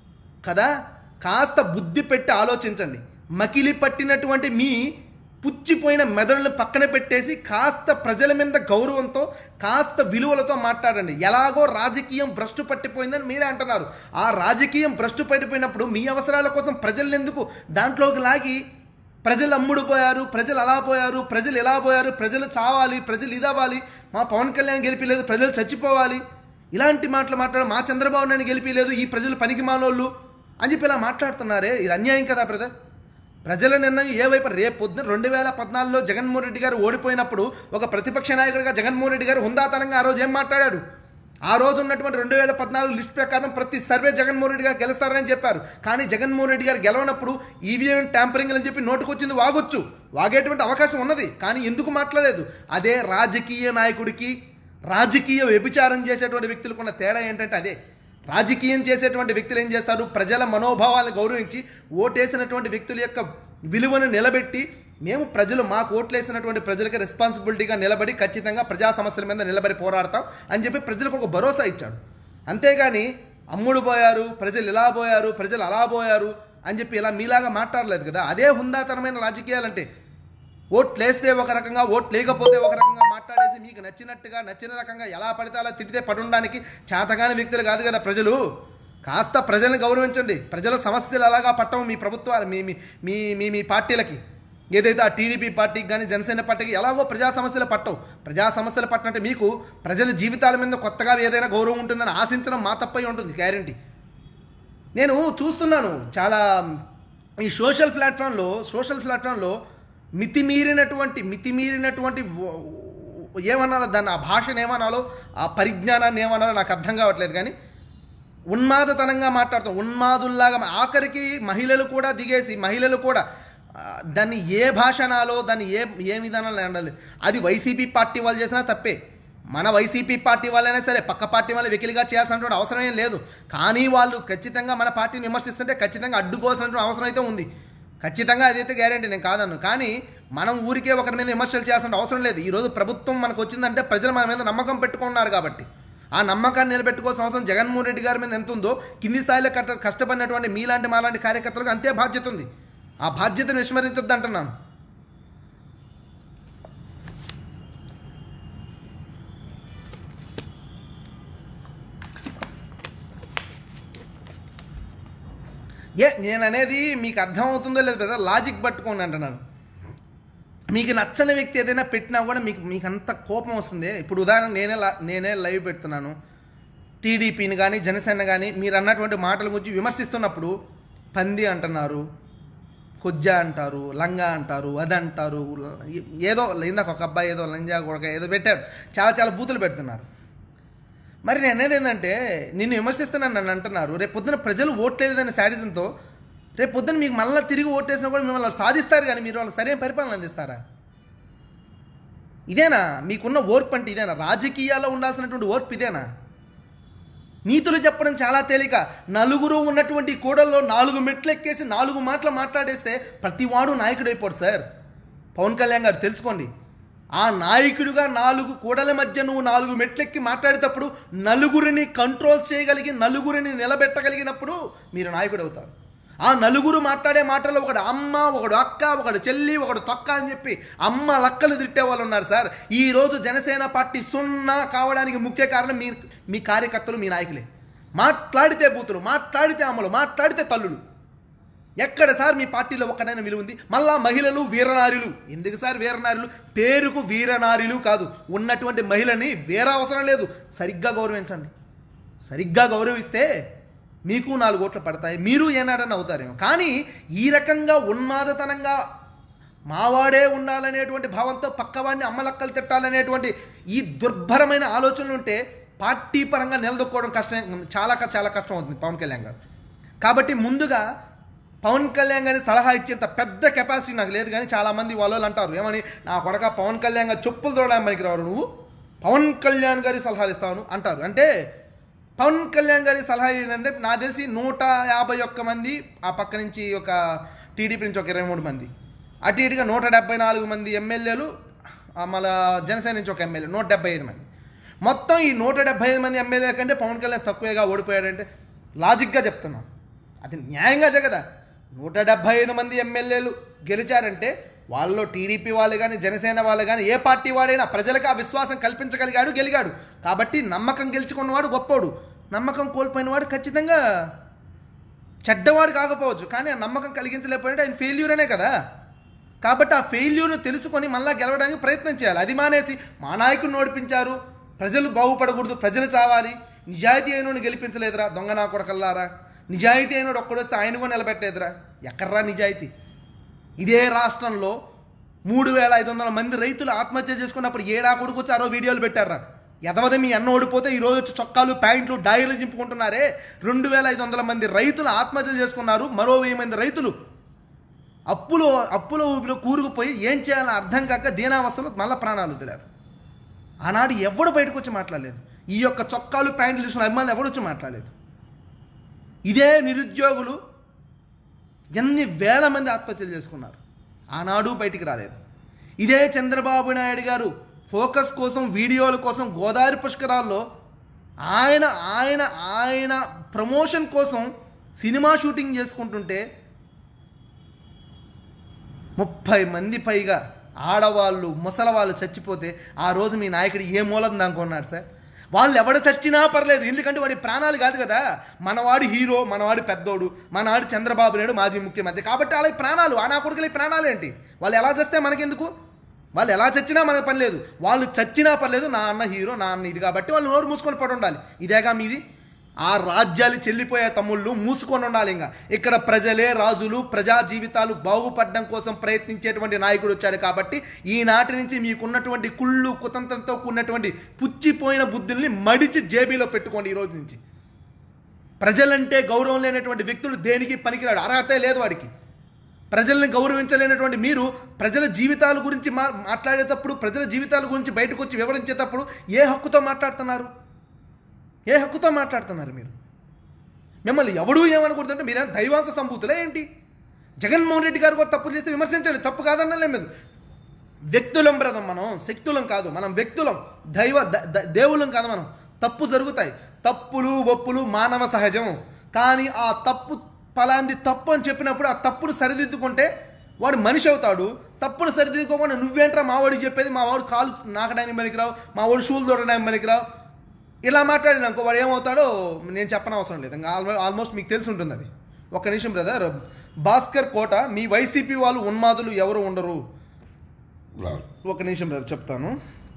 కదా కాస్త బుద్ధి పెట్టి ఆలోచించండి మకిలి పట్టినటువంటి మీ పుచ్చిపోయిన మెదడులను పక్కన పెట్టేసి కాస్త ప్రజల మీద గౌరవంతో కాస్త విలువలతో మాట్లాడండి ఎలాగో రాజకీయం భ్రష్టు పట్టిపోయిందని మీరే అంటున్నారు ఆ రాజకీయం భ్రష్టు పట్టిపోయినప్పుడు మీ అవసరాల కోసం ప్రజలు ఎందుకు దాంట్లోకి లాగి ప్రజలు అమ్ముడు పోయారు ప్రజలు అలా పోయారు ప్రజలు ఎలా పోయారు ప్రజలు చావాలి ప్రజలు ఇదవ్వాలి మా పవన్ కళ్యాణ్ గెలిపిలేదు ప్రజలు చచ్చిపోవాలి ఇలాంటి మాటలు మాట్లాడ మా చంద్రబాబు నాయుడు గెలిపిలేదు ఈ ప్రజలు పనికి మానోళ్ళు అని చెప్పి ఇలా మాట్లాడుతున్నారే ఇది అన్యాయం కదా బ్రదర్ ప్రజల నిర్ణయం ఏ వైపు రేపు పొద్దున రెండు వేల పద్నాలుగులో జగన్మోహన్ రెడ్డి గారు ఓడిపోయినప్పుడు ఒక ప్రతిపక్ష నాయకుడిగా జగన్మోహన్ రెడ్డి గారు హుందాతనంగా ఆ రోజు ఏం మాట్లాడాడు ఆ రోజు ఉన్నటువంటి రెండు వేల పద్నాలుగు లిస్ట్ ప్రకారం ప్రతి సర్వే జగన్మోహన్ రెడ్డి గారు గెలుస్తారని చెప్పారు కానీ జగన్మోహన్ రెడ్డి గారు గెలవనప్పుడు ఈవీఎం ట్యాంపరింగ్ అని చెప్పి నోటుకొచ్చింది వాగొచ్చు వాగేటువంటి అవకాశం ఉన్నది కానీ ఎందుకు మాట్లాడలేదు అదే రాజకీయ నాయకుడికి రాజకీయ వ్యభిచారం చేసేటువంటి వ్యక్తులకు ఉన్న తేడా ఏంటంటే అదే రాజకీయం చేసేటువంటి వ్యక్తులు ఏం చేస్తారు ప్రజల మనోభావాలను గౌరవించి ఓటేసినటువంటి వ్యక్తుల యొక్క విలువను నిలబెట్టి మేము ప్రజలు మాకు ఓట్లేసినటువంటి ప్రజలకి రెస్పాన్సిబిలిటీగా నిలబడి ఖచ్చితంగా ప్రజా సమస్యల మీద నిలబడి పోరాడతాం అని చెప్పి ప్రజలకు ఒక భరోసా ఇచ్చాడు అంతేగాని అమ్ముడు పోయారు ప్రజలు ఇలా పోయారు ప్రజలు అలా పోయారు అని చెప్పి ఇలా మీలాగా మాట్లాడలేదు కదా అదే హుందాతనమైన రాజకీయాలంటే ఓట్లు వేస్తే ఒక రకంగా ఓట్లు లేకపోతే ఒక రకంగా మాట్లాడేసి మీకు నచ్చినట్టుగా నచ్చిన రకంగా ఎలా పడితే అలా తిడితే పడుండడానికి చేతగాని వ్యక్తులు కాదు కదా ప్రజలు కాస్త ప్రజల్ని గౌరవించండి ప్రజల సమస్యలు అలాగా పట్టవు మీ ప్రభుత్వాలు మీ మీ మీ మీ మీ పార్టీలకి ఏదైతే ఆ టీడీపీ పార్టీకి కానీ జనసేన పార్టీకి ఎలాగో ప్రజా సమస్యలు పట్టవు ప్రజా సమస్యలు పట్టినట్టే మీకు ప్రజల జీవితాల మీద కొత్తగా ఏదైనా గౌరవం ఉంటుందని ఆశించడం మా తప్పై ఉంటుంది గ్యారంటీ నేను చూస్తున్నాను చాలా ఈ సోషల్ ప్లాట్ఫామ్లో సోషల్ ప్లాట్ఫామ్లో మితిమీరినటువంటి మితిమీరినటువంటి వ- ఏమనాలో దాన్ని ఆ భాషను ఏమనాలో ఆ పరిజ్ఞానాన్ని ఏమనాలో నాకు అర్థం కావట్లేదు కానీ ఉన్మాదతనంగా మాట్లాడుతాం ఉన్మాదుల్లాగా ఆఖరికి మహిళలు కూడా దిగేసి మహిళలు కూడా ఆ, దాన్ని ఏ భాష అనాలో దాన్ని ఏ ఏ విధానాలు అండాలి అది వైసీపీ పార్టీ వాళ్ళు చేసినా తప్పే మన వైసీపీ పార్టీ వాళ్ళైనా సరే పక్క పార్టీ వాళ్ళు వెకిలిగా చేయాల్సినటువంటి అవసరం ఏం లేదు కానీ వాళ్ళు ఖచ్చితంగా మన పార్టీని విమర్శిస్తుంటే ఖచ్చితంగా అడ్డుకోవాల్సినటువంటి అవసరం అయితే ఉంది ఖచ్చితంగా అదైతే గ్యారంటీ నేను కాదన్ను కానీ మనం ఊరికే ఒకరి మీద విమర్శలు చేయాల్సిన అవసరం లేదు ఈరోజు ప్రభుత్వం మనకు వచ్చిందంటే ప్రజలు మన మీద నమ్మకం పెట్టుకున్నారు కాబట్టి ఆ నమ్మకాన్ని నిలబెట్టుకోవాల్సిన అవసరం జగన్మోహన్ రెడ్డి గారి మీద ఎంత ఉందో కింది స్థాయిలో కట్ట కష్టపడినటువంటి మీలాంటి మాలాంటి కార్యకర్తలకు అంతే బాధ్యత ఉంది ఆ బాధ్యతను విస్మరించొద్దు అంటున్నాను ఏ నేను అనేది మీకు అర్థం అవుతుందో లేదో కదా లాజిక్ పట్టుకోండి అంటున్నాను మీకు నచ్చని వ్యక్తి ఏదైనా పెట్టినా కూడా మీకు మీకు అంత కోపం వస్తుంది ఇప్పుడు ఉదాహరణ నేనే లా- నేనే లైవ్ పెడుతున్నాను టీడీపీని కానీ జనసేన కానీ మీరు అన్నటువంటి మాటల గురించి విమర్శిస్తున్నప్పుడు పంది అంటున్నారు కొజ్జ అంటారు లంగా అంటారు అది అంటారు ఏదో ఇందాక ఒక అబ్బాయి ఏదో లంజా కొడక ఏదో పెట్టారు చాలా చాలా బూతులు పెడుతున్నారు మరి నేను అనేది ఏంటంటే నిన్ను విమర్శిస్తున్నాను నన్ను అంటున్నారు రేపు పొద్దున ప్రజలు ఓట్లేదనే శాడిజంతో రేపు పొద్దున మీకు మళ్ళీ తిరిగి ఓటేసినా కూడా మిమ్మల్ని వాళ్ళు సాధిస్తారు కానీ మీరు వాళ్ళకి సరైన పరిపాలన అందిస్తారా ఇదేనా మీకున్న ఓర్పు అంటే ఇదేనా రాజకీయాల్లో ఉండాల్సినటువంటి ఓర్పు ఇదేనా నీతులు చెప్పడం చాలా తేలిక నలుగురు ఉన్నటువంటి కూడల్లో నాలుగు మెట్లు ఎక్కేసి నాలుగు మాటలు మాట్లాడేస్తే ప్రతివాడు నాయకుడు అయిపోడు సార్ పవన్ కళ్యాణ్ గారు తెలుసుకోండి ఆ నాయకుడిగా నాలుగు కూడల మధ్య నువ్వు నాలుగు మెట్లెక్కి మాట్లాడేటప్పుడు నలుగురిని కంట్రోల్ చేయగలిగి నలుగురిని నిలబెట్టగలిగినప్పుడు మీరు నాయకుడు అవుతారు ఆ నలుగురు మాట్లాడే మాటల్లో ఒకడు అమ్మ ఒకడు అక్క ఒకడు చెల్లి ఒకడు తొక్క అని చెప్పి అమ్మ లక్కలు తిట్టే వాళ్ళు ఉన్నారు సార్ ఈ రోజు జనసేన పార్టీ సున్నా కావడానికి ముఖ్య కారణం మీ మీ కార్యకర్తలు మీ నాయకులే మాట్లాడితే బూతులు మాట్లాడితే అమ్మలు మాట్లాడితే తల్లులు ఎక్కడ సార్ మీ పార్టీలో ఒక్కడైనా విలువ ఉంది మళ్ళా మహిళలు వీరనారులు ఎందుకు సార్ వీరనారులు పేరుకు వీరనారులు కాదు ఉన్నటువంటి మహిళని వేరే అవసరం లేదు సరిగ్గా గౌరవించండి సరిగ్గా గౌరవిస్తే మీకు నాలుగు ఓట్లు పడతాయి మీరు ఏనాడని అవుతారేమో కానీ ఈ రకంగా ఉన్మాదతనంగా మావాడే ఉండాలనేటువంటి భావంతో పక్కవాడిని అమ్మలక్కలు తిట్టాలనేటువంటి ఈ దుర్భరమైన ఆలోచనలు ఉంటే పార్టీ పరంగా నిలదొక్కోవడం కష్టం చాలా క- చాలా కష్టం అవుతుంది పవన్ కళ్యాణ్ గారు కాబట్టి ముందుగా పవన్ కళ్యాణ్ గారిని సలహా ఇచ్చేంత పెద్ద కెపాసిటీ నాకు లేదు కానీ చాలామంది వాళ్ళు అంటారు ఏమని నా కొడక పవన్ కళ్యాణ్ గారు చెప్పులు తోడడానికి పనికి రావు నువ్వు పవన్ కళ్యాణ్ గారి సలహాలు ఇస్తాను అంటారు అంటే పవన్ కళ్యాణ్ గారి సలహా ఏంటంటే నాకు తెలిసి నూట యాభై ఒక్క మంది ఆ పక్క నుంచి ఒక టీడీపీ నుంచి ఒక ఇరవై మూడు మంది అటు ఇటుగా నూట డెబ్బై నాలుగు మంది ఎమ్మెల్యేలు మళ్ళా జనసేన నుంచి ఒక ఎమ్మెల్యే నూట డెబ్బై ఐదు మంది మొత్తం ఈ నూట డెబ్బై ఐదు మంది ఎమ్మెల్యే కంటే పవన్ కళ్యాణ్ తక్కువగా ఓడిపోయాడంటే లాజిక్గా చెప్తున్నాం అది న్యాయంగా కదా నూట డెబ్బై ఐదు మంది ఎమ్మెల్యేలు గెలిచారంటే వాళ్ళు టీడీపీ వాళ్ళు కానీ జనసేన వాళ్ళు కానీ ఏ పార్టీ వాడైనా ప్రజలకు ఆ విశ్వాసం కల్పించగలిగాడు గెలిగాడు కాబట్టి నమ్మకం గెలుచుకున్నవాడు గొప్పోడు నమ్మకం కోల్పోయినవాడు ఖచ్చితంగా చెడ్డవాడు కాకపోవచ్చు కానీ ఆ నమ్మకం కలిగించలేకపోయినట్టు ఆయన ఫెయిల్యూర్ అనే కదా కాబట్టి ఆ ఫెయిల్యూర్ను తెలుసుకొని మళ్ళా గెలవడానికి ప్రయత్నం చేయాలి అది మానేసి మా నాయకుడిని ఓడిపించారు ప్రజలు బాగుపడకూడదు ప్రజలు చావాలి నిజాయితీ అయినోడిని గెలిపించలేదురా దొంగ నా కొడకల్లారా నిజాయితీ అయినోడు ఒక్కడొస్తే ఆయన కూడా నిలబెట్టలేదురా ఎక్కడ్రా నిజాయితీ ఇదే రాష్ట్రంలో మూడు వేల ఐదు వందల మంది రైతులు ఆత్మహత్య చేసుకున్నప్పుడు ఏడా కొడుకు వచ్చి ఆరో వీడియోలు పెట్టారా ఎదవదే మీ అన్న ఓడిపోతే ఈ రోజు వచ్చి చొక్కాలు ప్యాంట్లు డైర్లు చింపుకుంటున్నారే రెండు వేల ఐదు వందల మంది రైతులు ఆత్మహత్యలు చేసుకున్నారు మరో వెయ్యి మంది రైతులు అప్పులో అప్పులో ఊపిలో కూరుకుపోయి ఏం చేయాలో అర్థం కాక దీనావస్థలో మళ్ళీ ప్రాణాలు వదిలారు ఆనాడు ఎవడు బయటకు వచ్చి మాట్లాడలేదు ఈ యొక్క చొక్కాలు ప్యాంట్లు తీసుకున్న అభిమానులు ఎవడు వచ్చి మాట్లాడలేదు ఇదే నిరుద్యోగులు ఎన్ని వేల మంది ఆత్మహత్యలు చేసుకున్నారు ఆనాడు బయటికి రాలేదు ఇదే చంద్రబాబు నాయుడు గారు ఫోకస్ కోసం వీడియోల కోసం గోదావరి పుష్కరాల్లో ఆయన ఆయన ఆయన ప్రమోషన్ కోసం సినిమా షూటింగ్ చేసుకుంటుంటే ముప్పై మంది పైగా ఆడవాళ్ళు ముసలవాళ్ళు చచ్చిపోతే ఆ రోజు మీ నాయకుడు ఏ మూలం దానుకున్నాడు సార్ వాళ్ళు ఎవడు చచ్చినా పర్లేదు ఎందుకంటే వాడి ప్రాణాలు కాదు కదా మనవాడు హీరో మనవాడు పెద్దోడు మనవాడు చంద్రబాబు నాయుడు మాజీ ముఖ్యమంత్రి కాబట్టి వాళ్ళ ప్రాణాలు ఆ నా కొడుకుల ప్రాణాలు ఏంటి వాళ్ళు ఎలా చేస్తే మనకెందుకు వాళ్ళు ఎలా చచ్చినా మనకు పని లేదు వాళ్ళు చచ్చినా పర్లేదు నా అన్న హీరో నా అన్న ఇది కాబట్టి వాళ్ళు నోరు మూసుకొని పడి ఉండాలి ఇదేగా మీది ఆ రాజ్యాలు చెల్లిపోయే తమ్ముళ్ళు మూసుకొని ఉండాలి ఇంకా ఇక్కడ ప్రజలే రాజులు ప్రజా జీవితాలు బాగుపడడం కోసం ప్రయత్నించేటువంటి నాయకుడు వచ్చాడు కాబట్టి ఈనాటి నుంచి మీకున్నటువంటి కుళ్ళు కుతంత్రంతో కూడినటువంటి పుచ్చిపోయిన బుద్ధుల్ని మడిచి జేబీలో పెట్టుకోండి ఈ రోజు నుంచి ప్రజలంటే గౌరవం లేనటువంటి వ్యక్తులు దేనికి పనికిరాడు అర్హతే లేదు వాడికి ప్రజల్ని గౌరవించలేనటువంటి మీరు ప్రజల జీవితాల గురించి మా మాట్లాడేటప్పుడు ప్రజల జీవితాల గురించి బయటకు వచ్చి వివరించేటప్పుడు ఏ హక్కుతో మాట్లాడుతున్నారు ఏ హక్కుతో మాట్లాడుతున్నారు మీరు మిమ్మల్ని ఎవడూ ఏమనకూడదంటే మీరేం దైవాంశ సంభూతులే ఏంటి జగన్మోహన్ రెడ్డి గారు కూడా తప్పు చేస్తే విమర్శించండి తప్పు కాదన్నలే మీద వ్యక్తులం బ్రదం మనం శక్తులం కాదు మనం వ్యక్తులం దైవ ద- ద- దేవులం కాదు మనం తప్పు జరుగుతాయి తప్పులు ఒప్పులు మానవ సహజం కానీ ఆ తప్పు ఫలాంది తప్పు అని చెప్పినప్పుడు ఆ తప్పును సరిదిద్దుకుంటే వాడు మనిషి అవుతాడు తప్పును సరిదిద్దుకోకుండా నువ్వేంట్రా మా వాడికి చెప్పేది మా వాడు కాలు నాకడానికి పనికిరావు మా వాడు షూలు దొరకడానికి పనికిరావు ఇలా మాట్లాడినాకో వాడు ఏమవుతాడో నేను చెప్పనవసరం లేదు ఇంకా ఆల్మో- ఆల్మోస్ట్ మీకు తెలిసి ఉంటుంది అది ఒక నిమిషం బ్రదర్ భాస్కర్ కోట మీ వైసీపీ వాళ్ళు ఉన్మాదులు ఎవరు ఉండరు ఒక నిమిషం బ్రదర్ చెప్తాను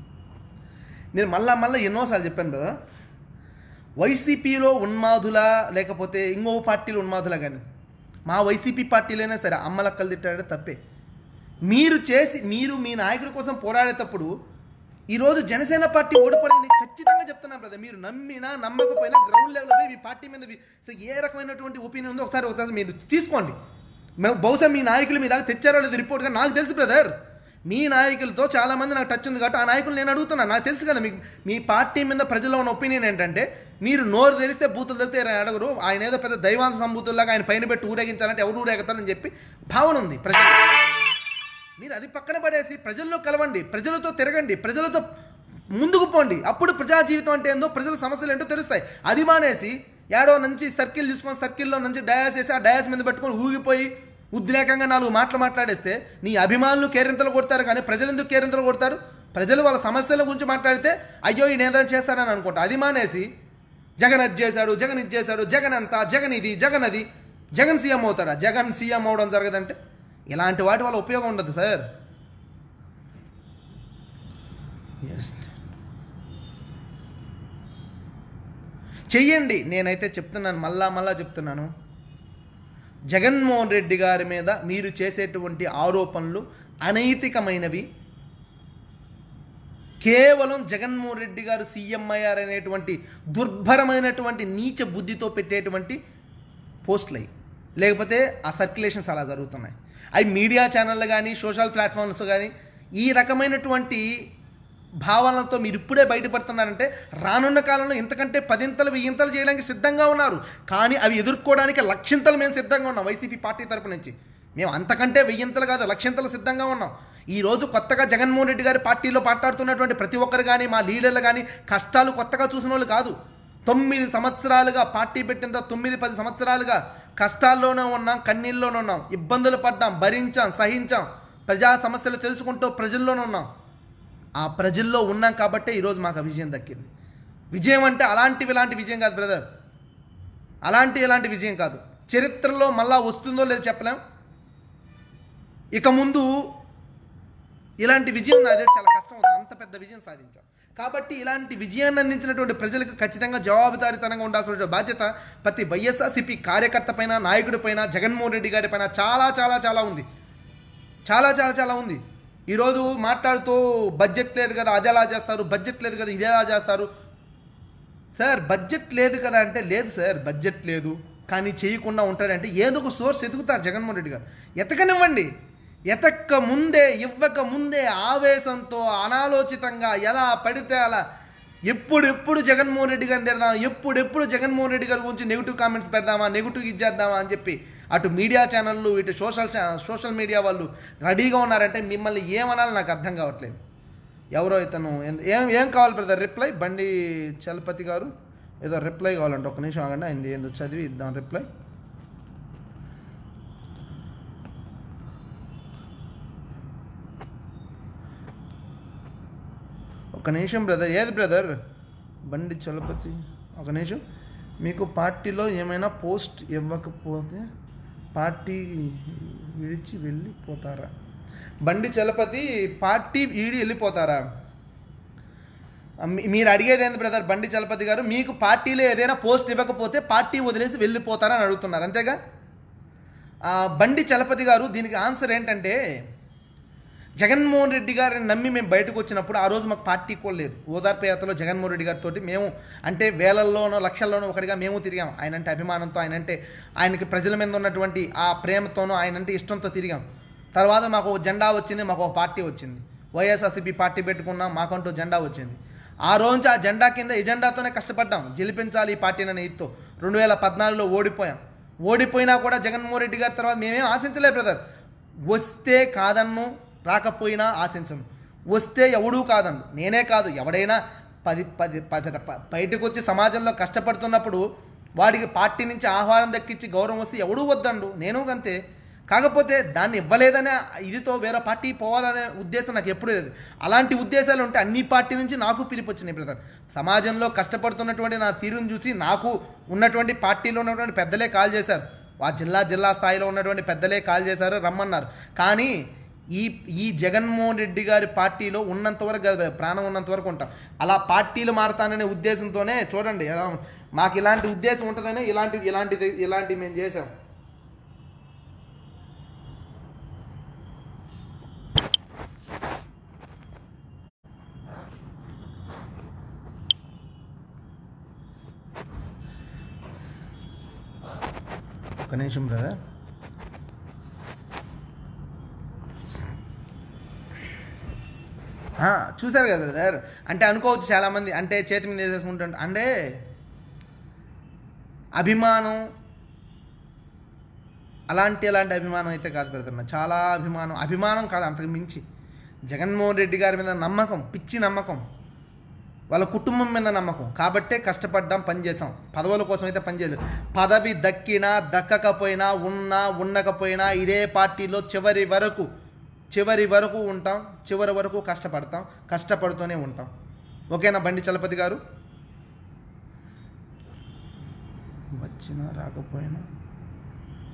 నేను మళ్ళా మళ్ళీ ఎన్నోసార్లు చెప్పాను కదా వైసీపీలో ఉన్మాదులా లేకపోతే ఇంకో పార్టీలో ఉన్మాదులా కానీ మా వైసీపీ పార్టీలోనే సరే అమ్మలక్కలు తిట్టాడే తప్పే మీరు చేసి మీరు మీ నాయకుడి కోసం పోరాడేటప్పుడు ఈరోజు జనసేన పార్టీ ఓడిపోయింది ఖచ్చితంగా చెప్తున్నాను బ్రదర్ మీరు నమ్మినా నమ్మకపోయినా గ్రౌండ్ లెవెల్లో పోయి మీ పార్టీ మీద వి- అసలు ఏ రకమైనటువంటి ఒపీనియన్ ఉందో ఒకసారి ఒకసారి మీరు తీసుకోండి మేము బహుశా మీ నాయకులు మీ దాకా తెచ్చారో లేదు రిపోర్ట్గా నాకు తెలుసు బ్రదర్ మీ నాయకులతో చాలా మంది నాకు టచ్ ఉంది కాబట్టి ఆ నాయకులు నేను అడుగుతున్నాను నాకు తెలుసు కదా మీకు మీ పార్టీ మీద ప్రజల్లో ఉన్న ఒపీనియన్ ఏంటంటే మీరు నోరు తెరిస్తే బూతులు తెరిస్తే అడగరు ఆయన ఏదో పెద్ద దైవాంశ సంబూతుల్లాగా ఆయన పైన పెట్టి ఊరేగించాలంటే ఎవరు ఊరేగుతారని చెప్పి భావన ఉంది ప్రజలు మీరు అది పక్కన పడేసి ప్రజల్లో కలవండి ప్రజలతో తిరగండి ప్రజలతో ముందుకు పోండి అప్పుడు ప్రజా జీవితం అంటే ఏందో ప్రజల సమస్యలు ఏంటో తెలుస్తాయి అది మానేసి ఏడో నుంచి సర్కిల్ చూసుకొని సర్కిల్లో నుంచి డయాస్ వేసి ఆ డయాస్ మీద పెట్టుకొని ఊగిపోయి ఉద్రేకంగా నాలుగు మాటలు మాట్లాడేస్తే నీ అభిమానులు కేరింతలు కొడతారు కానీ ప్రజలు ఎందుకు కేరింతలు కొడతారు ప్రజలు వాళ్ళ సమస్యల గురించి మాట్లాడితే అయ్యో ఈయన ఏదైనా చేస్తాడని అనుకుంటా అది మానేసి జగన్ అది చేశాడు జగన్ ఇది చేశాడు జగన్ అంతా జగన్ ఇది జగన్ అది జగన్ సీఎం అవుతాడా జగన్ సీఎం అవడం జరగదంటే ఇలాంటి వాటి వల్ల ఉపయోగం ఉండదు సార్ Yes. చెయ్యండి నేనైతే చెప్తున్నాను మళ్ళా మళ్ళా చెప్తున్నాను జగన్మోహన్ రెడ్డి గారి మీద మీరు చేసేటువంటి ఆరోపణలు అనైతికమైనవి కేవలం జగన్మోహన్ రెడ్డి గారు సీఎం అయ్యారనేటువంటి దుర్భరమైనటువంటి నీచ బుద్ధితో పెట్టేటువంటి పోస్టులు అవి లేకపోతే ఆ సర్క్యులేషన్స్ అలా జరుగుతున్నాయి అవి మీడియా ఛానళ్ళు కానీ సోషల్ ప్లాట్ఫామ్స్ కానీ ఈ రకమైనటువంటి భావనలతో మీరు ఇప్పుడే బయటపడుతున్నారంటే రానున్న కాలంలో ఇంతకంటే పదింతలు వెయ్యింతలు చేయడానికి సిద్ధంగా ఉన్నారు కానీ అవి ఎదుర్కోవడానికి లక్షింతలు మేము సిద్ధంగా ఉన్నాం వైసీపీ పార్టీ తరపు నుంచి మేము అంతకంటే వెయ్యింతలు కాదు లక్షింతలు సిద్ధంగా ఉన్నాం ఈ రోజు కొత్తగా జగన్మోహన్ రెడ్డి గారి పార్టీలో మాట్లాడుతున్నటువంటి ప్రతి ఒక్కరు కానీ మా లీడర్లు కానీ కష్టాలు కొత్తగా చూసిన వాళ్ళు కాదు తొమ్మిది సంవత్సరాలుగా పార్టీ పెట్టిన తర్వాత తొమ్మిది పది సంవత్సరాలుగా కష్టాల్లోనే ఉన్నాం కన్నీళ్ళలోనే ఉన్నాం ఇబ్బందులు పడ్డాం భరించాం సహించాం ప్రజా సమస్యలు తెలుసుకుంటూ ప్రజల్లోనే ఉన్నాం ఆ ప్రజల్లో ఉన్నాం కాబట్టే ఈరోజు మాకు ఆ విజయం దక్కింది విజయం అంటే అలాంటివి ఇలాంటి విజయం కాదు బ్రదర్ అలాంటి ఇలాంటి విజయం కాదు చరిత్రలో మళ్ళా వస్తుందో లేదో చెప్పలేం ఇక ముందు ఇలాంటి విజయం అదే చాలా కష్టం ఉంది అంత పెద్ద విజయం సాధించాం కాబట్టి ఇలాంటి విజయాన్ని అందించినటువంటి ప్రజలకు ఖచ్చితంగా జవాబుదారీతనంగా ఉండాల్సిన బాధ్యత ప్రతి వైఎస్ఆర్సీపీ కార్యకర్త పైన నాయకుడి పైన జగన్మోహన్ రెడ్డి గారి పైన చాలా చాలా చాలా ఉంది చాలా చాలా చాలా ఉంది ఈరోజు మాట్లాడుతూ బడ్జెట్ లేదు కదా అది ఎలా చేస్తారు బడ్జెట్ లేదు కదా ఇది ఎలా చేస్తారు సార్ బడ్జెట్ లేదు కదా అంటే లేదు సార్ బడ్జెట్ లేదు కానీ చేయకుండా ఉంటాడంటే ఏదో ఒక సోర్స్ ఎదుగుతారు జగన్మోహన్ రెడ్డి గారు ఎతకనివ్వండి ఎతక్క ముందే ఇవ్వక ముందే ఆవేశంతో అనాలోచితంగా ఎలా పడితే అలా ఎప్పుడెప్పుడు జగన్మోహన్ రెడ్డి గారిని తిడదాం ఎప్పుడెప్పుడు జగన్మోహన్ రెడ్డి గారి గురించి నెగిటివ్ కామెంట్స్ పెడదామా నెగిటివ్ ఇచ్చేద్దామా అని చెప్పి అటు మీడియా ఛానళ్ళు ఇటు సోషల్ ఛా- సోషల్ మీడియా వాళ్ళు రెడీగా ఉన్నారంటే మిమ్మల్ని ఏమనాలో నాకు అర్థం కావట్లేదు ఎవరో ఇతను ఎందు- ఏం ఏం కావాలి బ్రదర్ రిప్లై బండి చలపతి గారు ఏదో రిప్లై కావాలంట ఒక నిమిషం ఆగండి అయింది ఏందో చదివి ఇద్దాం రిప్లై ఒక నిమిషం బ్రదర్ ఏది బ్రదర్ బండి చలపతి ఒక నిమిషం మీకు పార్టీలో ఏమైనా పోస్ట్ ఇవ్వకపోతే పార్టీ విడిచి వెళ్ళిపోతారా బండి చలపతి పార్టీ వీడి వెళ్ళిపోతారా మీ- మీరు అడిగేది ఏంది బ్రదర్ బండి చలపతి గారు మీకు పార్టీలో ఏదైనా పోస్ట్ ఇవ్వకపోతే పార్టీ వదిలేసి వెళ్ళిపోతారా అని అడుగుతున్నారు అంతేగా ఆ, బండి చలపతి గారు దీనికి ఆన్సర్ ఏంటంటే జగన్మోహన్ రెడ్డి గారిని నమ్మి మేము బయటకు వచ్చినప్పుడు ఆ రోజు మాకు పార్టీ కూడా లేదు ఓదార్పు యాత్రలో జగన్మోహన్ రెడ్డి గారితో మేము అంటే వేలల్లోనో లక్షల్లోనో ఒకటిగా మేము తిరిగాం ఆయన అంటే అభిమానంతో ఆయన అంటే ఆయనకి ప్రజల మీద ఉన్నటువంటి ఆ ప్రేమతోనో ఆయన అంటే ఇష్టంతో తిరిగాం తర్వాత మాకు ఒక జెండా వచ్చింది మాకు ఒక పార్టీ వచ్చింది వైఎస్ఆర్సీపీ పార్టీ పెట్టుకున్నాం మాకంటూ జెండా వచ్చింది ఆ రోజు ఆ జెండా కింద ఎజెండాతోనే కష్టపడ్డాం గెలిపించాలి ఈ పార్టీని అనే ఇత్తో రెండు వేల పద్నాలుగులో ఓడిపోయాం ఓడిపోయినా కూడా జగన్మోహన్ రెడ్డి గారి తర్వాత మేమేం ఆశించలే బ్రదర్ వస్తే కాదన్ను రాకపోయినా ఆశించను వస్తే ఎవడూ కాదన్ను నేనే కాదు ఎవడైనా పది పది పది ప- బయటకు వచ్చి సమాజంలో కష్టపడుతున్నప్పుడు వాడికి పార్టీ నుంచి ఆహ్వానం దక్కించి గౌరవం వస్తే ఎవడూ వద్దండు నేను అంతే కాకపోతే దాన్ని ఇవ్వలేదనే ఇదితో వేరే పార్టీ పోవాలనే ఉద్దేశం నాకు ఎప్పుడూ లేదు అలాంటి ఉద్దేశాలు ఉంటే అన్ని పార్టీ నుంచి నాకు పిలుపు వచ్చినాయి బ్రదర్ సమాజంలో కష్టపడుతున్నటువంటి నా తీరును చూసి నాకు ఉన్నటువంటి పార్టీలో ఉన్నటువంటి పెద్దలే కాల్ చేశారు ఆ జిల్లా జిల్లా స్థాయిలో ఉన్నటువంటి పెద్దలే కాల్ చేశారు రమ్మన్నారు కానీ ఈ ఈ జగన్మోహన్ రెడ్డి గారి పార్టీలో ఉన్నంత వరకు కాదు ప్రాణం ఉన్నంత వరకు ఉంటాం అలా పార్టీలు మారతాననే ఉద్దేశంతోనే చూడండి ఎలా మాకు ఇలాంటి ఉద్దేశం ఉంటుందనే ఇలాంటి ఇలాంటిది ఇలాంటివి మేము చేసాం ఒక నిమిషం బ్రదర్ ఆ, చూశారు కదా బ్రదర్ అంటే అనుకోవచ్చు చాలామంది అంటే చేతి మీద వేసేసుకుంటుంట అంటే అభిమానం అలాంటి అలాంటి అభిమానం అయితే కాదు బ్రదర్ నా చాలా అభిమానం అభిమానం కాదు అంతకు మించి జగన్మోహన్ రెడ్డి గారి మీద నమ్మకం పిచ్చి నమ్మకం వాళ్ళ కుటుంబం మీద నమ్మకం కాబట్టే కష్టపడ్డాం పనిచేసాం పదవుల కోసం అయితే పనిచేయలేదు పదవి దక్కినా దక్కకపోయినా ఉన్నా ఉండకపోయినా ఇదే పార్టీలో చివరి వరకు చివరి వరకు ఉంటాం చివరి వరకు కష్టపడతాం కష్టపడుతూనే ఉంటాం ఓకేనా బండి చలపతి గారు వచ్చినా రాకపోయినా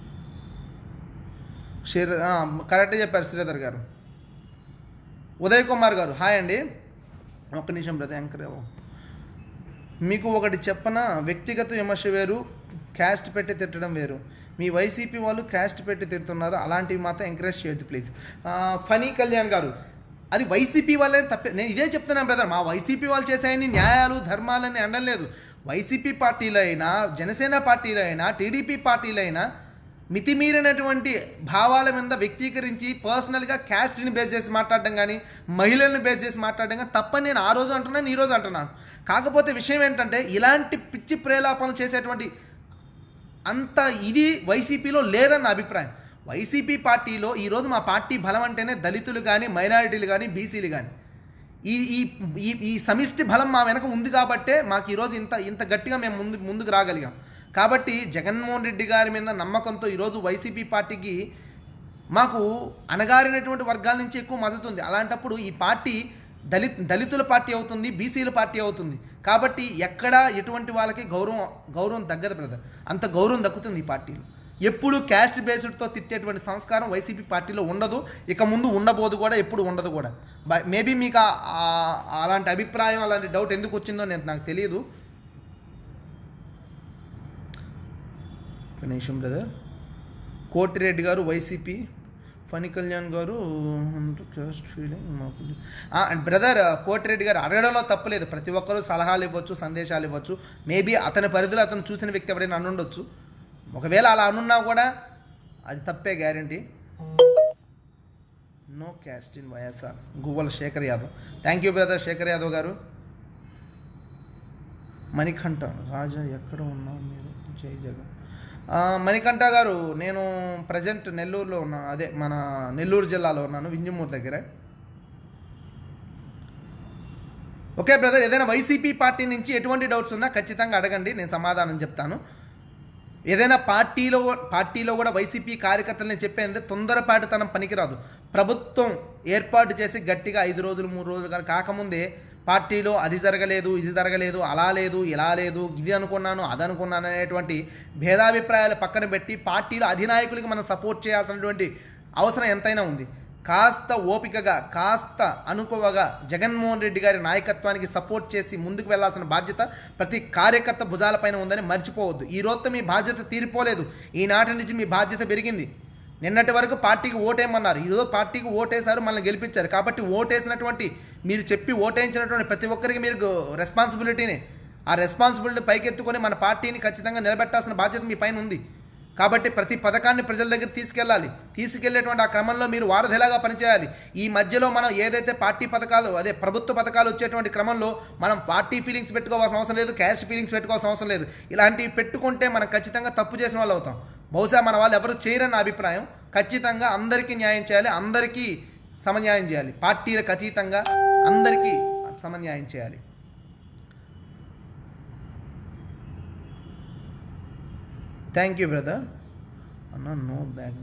శ్రీ కరెక్ట్ చెప్పారు శ్రీధర్ గారు ఉదయ్ కుమార్ గారు హాయ్ అండి ఒక్క నిమిషం బ్రదర్ యాంకర్ ఏవో. మీకు ఒకటి చెప్పన వ్యక్తిగత విమర్శ వేరు క్యాస్ట్ పెట్టి తిట్టడం వేరు మీ వైసీపీ వాళ్ళు క్యాస్ట్ పెట్టి తిడుతున్నారు అలాంటివి మాత్రం ఎంకరేజ్ చేయొద్దు ప్లీజ్ ఫనీ కళ్యాణ్ గారు అది వైసీపీ వాళ్ళే తప్పే నేను ఇదే చెప్తున్నాను బ్రదర్ మా వైసీపీ వాళ్ళు చేసాయని న్యాయాలు ధర్మాలని అనలేదు వైసీపీ పార్టీలో అయినా జనసేన పార్టీలో అయినా టీడీపీ పార్టీలో అయినా మితిమీరినటువంటి భావాల మీద వ్యక్తీకరించి పర్సనల్గా క్యాస్ట్ని బేస్ చేసి మాట్లాడడం కానీ మహిళలను బేస్ చేసి మాట్లాడడం కానీ తప్పని నేను ఆ రోజు అంటున్నాను ఈ రోజు అంటున్నాను కాకపోతే విషయం ఏంటంటే ఇలాంటి పిచ్చి ప్రేలాపనలు చేసేటువంటి అంత ఇది వైసీపీలో లేదన్న నా అభిప్రాయం వైసీపీ పార్టీలో ఈరోజు మా పార్టీ బలం అంటేనే దళితులు కానీ మైనారిటీలు కానీ బీసీలు కానీ ఈ ఈ ఈ ఈ సమిష్టి బలం మా వెనక ఉంది కాబట్టే మాకు ఈరోజు ఇంత ఇంత గట్టిగా మేము ముందు ముందుకు రాగలిగాం కాబట్టి జగన్మోహన్ రెడ్డి గారి మీద నమ్మకంతో ఈరోజు వైసీపీ పార్టీకి మాకు అణగారినటువంటి వర్గాల నుంచి ఎక్కువ మద్దతు ఉంది అలాంటప్పుడు ఈ పార్టీ దళిత్ దళితుల పార్టీ అవుతుంది బీసీల పార్టీ అవుతుంది కాబట్టి ఎక్కడ ఎటువంటి వాళ్ళకి గౌరవం గౌరవం తగ్గదు బ్రదర్ అంత గౌరవం దక్కుతుంది ఈ పార్టీలో ఎప్పుడు క్యాస్ట్ బేస్డ్తో తిట్టేటువంటి సంస్కారం వైసీపీ పార్టీలో ఉండదు ఇక ముందు ఉండబోదు కూడా ఎప్పుడు ఉండదు కూడా మేబీ మీకు ఆ- ఆ- అలాంటి అభిప్రాయం అలాంటి డౌట్ ఎందుకు వచ్చిందో నేను నాకు తెలియదు ఒక నిమిషం బ్రదర్ కోటిరెడ్డి గారు వైసీపీ ఫణి కళ్యాణ్ గారు క్యాస్ట్ ఫీలింగ్ మాకు బ్రదర్ కోటిరెడ్డి గారు అడగడంలో తప్పలేదు ప్రతి ఒక్కరూ సలహాలు ఇవ్వచ్చు సందేశాలు ఇవ్వచ్చు మేబీ అతని పరిధిలో అతను చూసిన వ్యక్తి ఎవరైనా అనుండొచ్చు ఒకవేళ అలా అనున్నా కూడా అది తప్పే guarantee no caste in YSR Guvvala Sekhar Yadav thank you brother Sekhar Yadav గారు మణికంఠ రాజా ఎక్కడ ఉన్నావు మీరు జై జగన్ ఆ, మణికంఠ గారు నేను ప్రజెంట్ నెల్లూరులో ఉన్నా అదే మన నెల్లూరు జిల్లాలో ఉన్నాను వింజమూరు దగ్గర ఓకే బ్రదర్ ఏదైనా వైసీపీ పార్టీ నుంచి ఎటువంటి డౌట్స్ ఉన్నా ఖచ్చితంగా అడగండి నేను సమాధానం చెప్తాను ఏదైనా పార్టీలో పార్టీలో కూడా వైసీపీ కార్యకర్తలని చెప్పేందుకు తొందరపాటుతనం పనికిరాదు ప్రభుత్వం ఏర్పాటు చేసి గట్టిగా ఐదు రోజులు మూడు రోజులు కానీ కాకముందే పార్టీలో అది జరగలేదు ఇది జరగలేదు అలా లేదు ఇలా లేదు ఇది అనుకున్నాను అది అనుకున్నాను అనేటువంటి భేదాభిప్రాయాలు పక్కన పెట్టి పార్టీలో అధినాయకులకి మనం సపోర్ట్ చేయాల్సినటువంటి అవసరం ఎంతైనా ఉంది కాస్త ఓపికగా కాస్త అనుకోవగా జగన్మోహన్ రెడ్డి గారి నాయకత్వానికి సపోర్ట్ చేసి ముందుకు వెళ్లాల్సిన బాధ్యత ప్రతి కార్యకర్త భుజాలపైన ఉందని మర్చిపోవద్దు ఈ రోజుతో మీ బాధ్యత తీరిపోలేదు ఈనాటి నుంచి మీ బాధ్యత పెరిగింది నిన్నటి వరకు పార్టీకి ఓటేయమన్నారు ఈరోజు పార్టీకి ఓటేశారు మనల్ని గెలిపించారు కాబట్టి ఓటేసినటువంటి మీరు చెప్పి ఓటేయించినటువంటి ప్రతి ఒక్కరికి మీరు రెస్పాన్సిబిలిటీనే ఆ రెస్పాన్సిబిలిటీ పైకెత్తుకొని మన పార్టీని ఖచ్చితంగా నిలబెట్టాల్సిన బాధ్యత మీ పైన ఉంది కాబట్టి ప్రతి పథకాన్ని ప్రజల దగ్గర తీసుకెళ్ళాలి తీసుకెళ్లేటువంటి ఆ క్రమంలో మీరు వారధిలాగా పనిచేయాలి ఈ మధ్యలో మనం ఏదైతే పార్టీ పథకాలు అదే ప్రభుత్వ పథకాలు వచ్చేటువంటి క్రమంలో మనం పార్టీ ఫీలింగ్స్ పెట్టుకోవాల్సిన అవసరం లేదు క్యాష్ ఫీలింగ్స్ పెట్టుకోవాల్సిన అవసరం లేదు ఇలాంటివి పెట్టుకుంటే మనం ఖచ్చితంగా తప్పు చేసిన వాళ్ళు అవుతాం బహుశా మన వాళ్ళు ఎవరు చేయరన్న అభిప్రాయం ఖచ్చితంగా అందరికీ న్యాయం చేయాలి అందరికీ సమన్యాయం చేయాలి పార్టీలకు అతీతంగా అందరికీ సమన్యాయం చేయాలి థ్యాంక్ యూ బ్రదర్ అన్న నో బ్యాగ్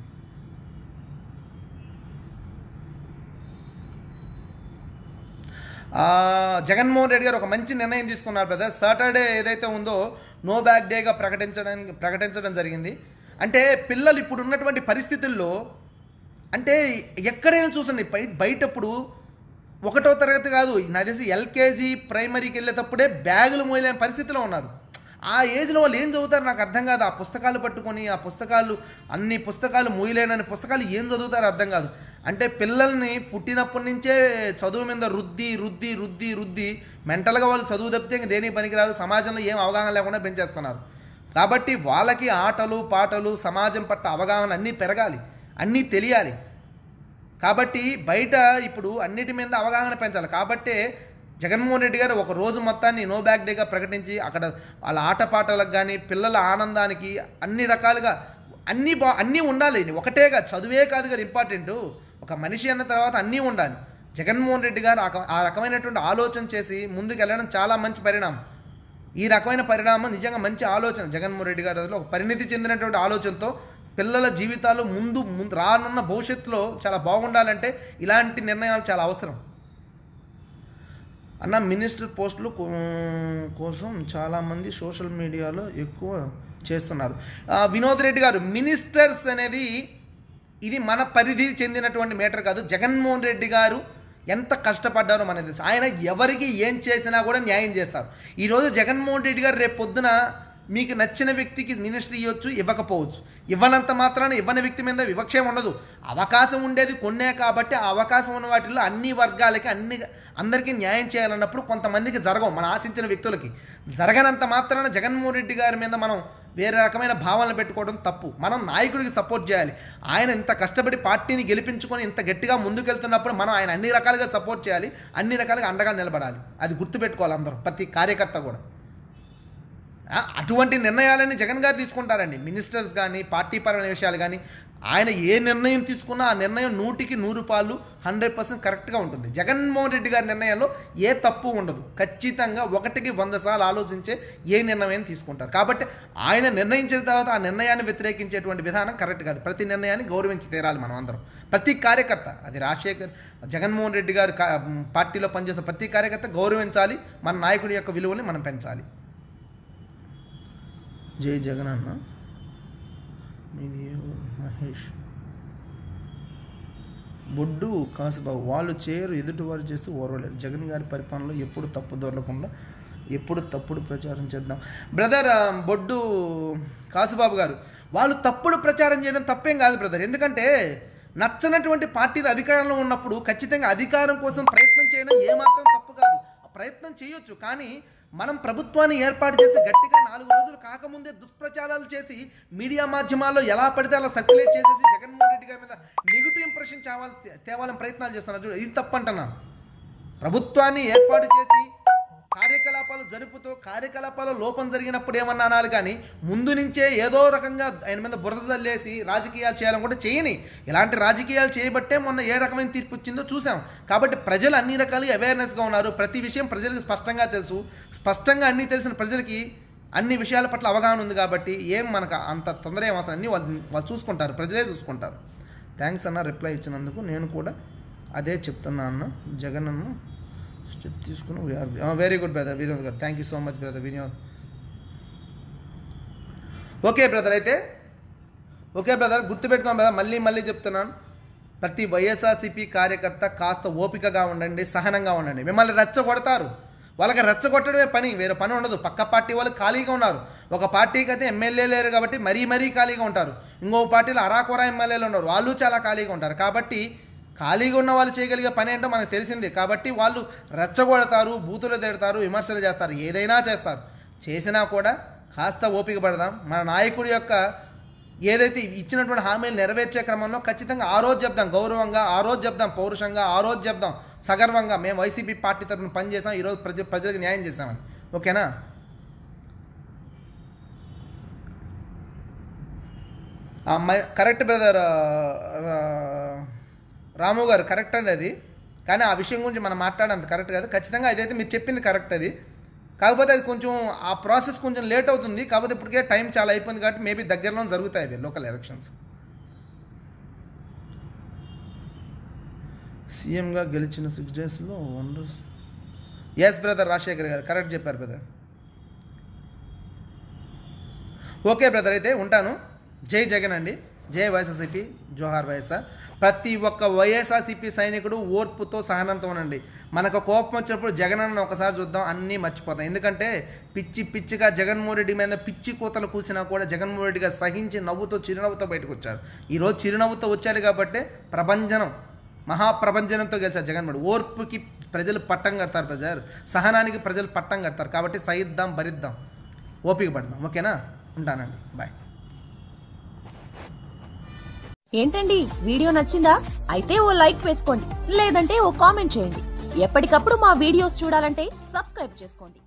ఆ, జగన్మోహన్ రెడ్డి గారు ఒక మంచి నిర్ణయం తీసుకున్నారు బ్రదర్ సాటర్డే ఏదైతే ఉందో నో బ్యాగ్ డేగా ప్రకటించడానికి ప్రకటించడం జరిగింది అంటే పిల్లలు ఇప్పుడు ఉన్నటువంటి పరిస్థితుల్లో అంటే ఎక్కడైనా చూసండి బయట బయటప్పుడు ఒకటో తరగతి కాదు నాకు తెలిసి ఎల్కేజీ ప్రైమరీకి వెళ్ళేటప్పుడే బ్యాగులు మోయలేని పరిస్థితిలో ఉన్నారు ఆ ఏజ్లో వాళ్ళు ఏం చదువుతారు నాకు అర్థం కాదు ఆ పుస్తకాలు పట్టుకొని ఆ పుస్తకాలు అన్ని పుస్తకాలు మూయలేనని పుస్తకాలు ఏం చదువుతారో అర్థం కాదు అంటే పిల్లల్ని పుట్టినప్పటి నుంచే చదువు మీద రుద్ది రుద్ది రుద్ది రుద్ది మెంటల్గా వాళ్ళు చదువు తప్పితే ఇంక దేనికి పనికిరాదు సమాజంలో ఏం అవగాహన లేకుండా పెంచేస్తున్నారు కాబట్టి వాళ్ళకి ఆటలు పాటలు సమాజం పట్ల అవగాహన అన్నీ పెరగాలి అన్నీ తెలియాలి కాబట్టి బయట ఇప్పుడు అన్నిటి మీద అవగాహన పెంచాలి కాబట్టే జగన్మోహన్ రెడ్డి గారు ఒక రోజు మొత్తాన్ని నో బ్యాక్ డేగా ప్రకటించి అక్కడ వాళ్ళ ఆటపాటలకు కానీ పిల్లల ఆనందానికి అన్ని రకాలుగా అన్నీ బా అన్నీ ఉండాలి ఒకటేగా చదువే కాదు కదా ఇంపార్టెంట్ ఒక మనిషి అన్న తర్వాత అన్నీ ఉండాలి జగన్మోహన్ రెడ్డి గారు ఆ రక- ఆ రకమైనటువంటి ఆలోచన చేసి ముందుకు వెళ్ళడం చాలా మంచి పరిణామం ఈ రకమైన పరిణామం నిజంగా మంచి ఆలోచన జగన్మోహన్ రెడ్డి గారి ఒక పరిణితి చెందినటువంటి ఆలోచనతో పిల్లల జీవితాలు ముందు ముందు రానున్న భవిష్యత్తులో చాలా బాగుండాలంటే ఇలాంటి నిర్ణయాలు చాలా అవసరం అన్న మినిస్టర్ పోస్టులు కో- కోసం చాలామంది సోషల్ మీడియాలో ఎక్కువ చేస్తున్నారు ఆ, వినోద్ రెడ్డి గారు మినిస్టర్స్ అనేది ఇది మన పరిధి చెందినటువంటి మేటర్ కాదు జగన్మోహన్ రెడ్డి గారు ఎంత కష్టపడ్డారో మనకి తెలుసు ఆయన ఎవరికి ఏం చేసినా కూడా న్యాయం చేస్తారు ఈరోజు జగన్మోహన్ రెడ్డి గారు రేపు పొద్దున మీకు నచ్చిన వ్యక్తికి మినిస్ట్రీ ఇవ్వచ్చు ఇవ్వకపోవచ్చు ఇవ్వనంత మాత్రాన ఇవ్వని వ్యక్తి మీద వివక్ష ఏం ఉండదు అవకాశం ఉండేది కొన్నే కాబట్టి ఆ అవకాశం ఉన్న వాటిల్లో అన్ని వర్గాలకి అన్ని అందరికీ న్యాయం చేయాలన్నప్పుడు కొంతమందికి జరగవు మనం ఆశించిన వ్యక్తులకి జరగనంత మాత్రాన జగన్మోహన్ రెడ్డి గారి మీద మనం వేరే రకమైన భావనలు పెట్టుకోవడం తప్పు మనం నాయకుడికి సపోర్ట్ చేయాలి ఆయన ఇంత కష్టపడి పార్టీని గెలిపించుకొని ఇంత గట్టిగా ముందుకెళ్తున్నప్పుడు మనం ఆయన అన్ని రకాలుగా సపోర్ట్ చేయాలి అన్ని రకాలుగా అండగా నిలబడాలి అది గుర్తుపెట్టుకోవాలి అందరూ ప్రతి కార్యకర్త కూడా ఆ, అటువంటి నిర్ణయాలని జగన్ గారు తీసుకుంటారండి మినిస్టర్స్ కానీ పార్టీ పరమైన విషయాలు కానీ ఆయన ఏ నిర్ణయం తీసుకున్నా ఆ నిర్ణయం నూటికి నూరు పాలు హండ్రెడ్ పర్సెంట్ కరెక్ట్గా ఉంటుంది జగన్మోహన్ రెడ్డి గారి నిర్ణయంలో ఏ తప్పు ఉండదు ఖచ్చితంగా ఒకటికి వంద సార్లు ఆలోచించే ఏ నిర్ణయం తీసుకుంటారు కాబట్టి ఆయన నిర్ణయించిన తర్వాత ఆ నిర్ణయాన్ని వ్యతిరేకించేటువంటి విధానం కరెక్ట్ కాదు ప్రతి నిర్ణయాన్ని గౌరవించి తీరాలి మనం అందరం ప్రతి కార్యకర్త అది రాజశేఖర్ జగన్మోహన్ రెడ్డి గారు కా- పార్టీలో పనిచేసిన ప్రతి కార్యకర్త గౌరవించాలి మన నాయకుడి యొక్క విలువని మనం పెంచాలి జై జగన్ అన్న మీది ఏ ఊరు? మహేష్ బొడ్డు కాసుబాబు వాళ్ళు చేయరు ఎదుటివారు చేస్తూ ఓర్వలేరు జగన్ గారి పరిపాలనలో ఎప్పుడు తప్పు దొరకకుండా ఎప్పుడు తప్పుడు ప్రచారం చేద్దాం బ్రదర్ ఆ, బొడ్డు కాసుబాబు గారు వాళ్ళు తప్పుడు ప్రచారం చేయడం తప్పేం కాదు బ్రదర్ ఎందుకంటే నచ్చనటువంటి పార్టీలు అధికారంలో ఉన్నప్పుడు ఖచ్చితంగా అధికారం కోసం ప్రయత్నం చేయడం ఏమాత్రం తప్పు కాదు ఆ ప్రయత్నం చేయొచ్చు కానీ మనం ప్రభుత్వాన్ని ఏర్పాటు చేసి గట్టిగా నాలుగు రోజులు కాకముందే దుష్ప్రచారాలు చేసి మీడియా మాధ్యమాల్లో ఎలా పడితే అలా సర్క్యులేట్ చేసేసి జగన్మోహన్ రెడ్డి గారి మీద నెగిటివ్ ఇంప్రెషన్ తేవాలి తేవాలని ప్రయత్నాలు చేస్తున్నారు చూడు ఇది తప్పంటున్నాను ప్రభుత్వాన్ని ఏర్పాటు చేసి కార్యకలాపాలు జరుపుతూ కార్యకలాపాల లోపం జరిగినప్పుడు ఏమన్నా అనాలి కానీ ముందు నుంచే ఏదో రకంగా ఆయన మీద బురద జల్లేసి రాజకీయాలు చేయాలనుకుంటే చేయని ఇలాంటి రాజకీయాలు చేయబట్టే మొన్న ఏ రకమైన తీర్పు ఇచ్చిందో చూసాం కాబట్టి ప్రజలు అన్ని రకాలుగా అవేర్నెస్గా ఉన్నారు ప్రతి విషయం ప్రజలకు స్పష్టంగా తెలుసు స్పష్టంగా అన్నీ తెలిసిన ప్రజలకి అన్ని విషయాల పట్ల అవగాహన ఉంది కాబట్టి ఏం మనకు అంత తొందర ఏం అవసరం అన్నీ వాళ్ళు వాళ్ళు చూసుకుంటారు ప్రజలే చూసుకుంటారు థ్యాంక్స్ అన్న రిప్లై ఇచ్చినందుకు నేను కూడా అదే చెప్తున్నా అన్న జగన్ అన్న స్టెప్ తీసుకుని వెరీ గుడ్ బ్రదర్ వినోద్ గారు thank you so much brother Vinod okay brother అయితే ఓకే బ్రదర్ గుర్తుపెట్టుకోండి బ్రదర్ మళ్ళీ మళ్ళీ చెప్తున్నాను ప్రతి వైఎస్ఆర్సీపీ కార్యకర్త కాస్త ఓపికగా ఉండండి సహనంగా ఉండండి మిమ్మల్ని రెచ్చగొడతారు వాళ్ళకి రెచ్చగొట్టడమే పని వేరే పని ఉండదు పక్క పార్టీ వాళ్ళు ఖాళీగా ఉన్నారు ఒక పార్టీకి అయితే ఎమ్మెల్యే లేరు కాబట్టి మరీ మరీ ఖాళీగా ఉంటారు ఇంకో పార్టీలో అరాకొరా ఎమ్మెల్యేలు ఉన్నారు వాళ్ళు చాలా ఖాళీగా ఉంటారు కాబట్టి ఖాళీగా ఉన్న వాళ్ళు చేయగలిగే పని ఏంటో మనకు తెలిసిందే కాబట్టి వాళ్ళు రెచ్చగొడతారు బూతులు తిడతారు విమర్శలు చేస్తారు ఏదైనా చేస్తారు చేసినా కూడా కాస్త ఓపిక పడదాం మన నాయకుడి యొక్క ఏదైతే ఇచ్చినటువంటి హామీలు నెరవేర్చే క్రమంలో ఖచ్చితంగా ఆ రోజు చెప్దాం గౌరవంగా ఆ రోజు చెప్దాం పౌరుషంగా ఆ రోజు చెప్దాం సగర్వంగా మేము వైసీపీ పార్టీ తరఫున పనిచేసాం ఈరోజు ప్రజ ప్రజలకు న్యాయం చేశామని ఓకేనా ఆ అమ్మాయి కరెక్ట్ బ్రదర్ రాము గారు కరెక్ట్ అండి అది కానీ ఆ విషయం గురించి మనం మాట్లాడేంత కరెక్ట్ కాదు ఖచ్చితంగా ఇదైతే మీరు చెప్పింది కరెక్ట్ అది కాకపోతే అది కొంచెం ఆ ప్రాసెస్ కొంచెం లేట్ అవుతుంది కాకపోతే ఇప్పటికే టైం చాలా అయిపోయింది కాబట్టి మేబీ దగ్గరలో జరుగుతాయి అవి లోకల్ ఎలక్షన్స్ సీఎంగా గెలిచిన సిక్స్ డేస్లో వండర్స్ ఎస్ బ్రదర్ రాజశేఖర్ గారు కరెక్ట్ చెప్పారు బ్రదర్ ఓకే బ్రదర్ అయితే ఉంటాను జై జగన్ అండి జై వైఎస్ఆర్సీపీ జోహార్ వైఎస్ఆర్ ప్రతి ఒక్క వైఎస్ఆర్సీపీ సైనికుడు ఓర్పుతో సహనంతో ఉండండి మనకు కోపం వచ్చినప్పుడు జగన్ అన్న ఒకసారి చూద్దాం అన్నీ మర్చిపోతాం ఎందుకంటే పిచ్చి పిచ్చిగా జగన్మోహన్ రెడ్డి మీద పిచ్చి కూతలు కూసినా కూడా జగన్మోహన్ రెడ్డిగా సహించి నవ్వుతో చిరునవ్వుతో బయటకు వచ్చారు ఈరోజు చిరునవ్వుతో వచ్చాడు కాబట్టి ప్రభంజనం మహాప్రపంచనంతో గెలిచారు జగన్మోహన్ రెడ్డి. ఓర్పుకి ప్రజలు పట్టం కడతారు ప్రజలు సహనానికి ప్రజలు పట్టం కడతారు కాబట్టి సహిద్దాం భరిద్దాం ఓపిక పడదాం ఓకేనా ఉంటానండి బాయ్ ఏంటండి వీడియో నచ్చిందా అయితే ఓ లైక్ వేసుకోండి లేదంటే ఓ కామెంట్ చేయండి ఎప్పటికప్పుడు మా వీడియోస్ చూడాలంటే సబ్స్క్రైబ్ చేసుకోండి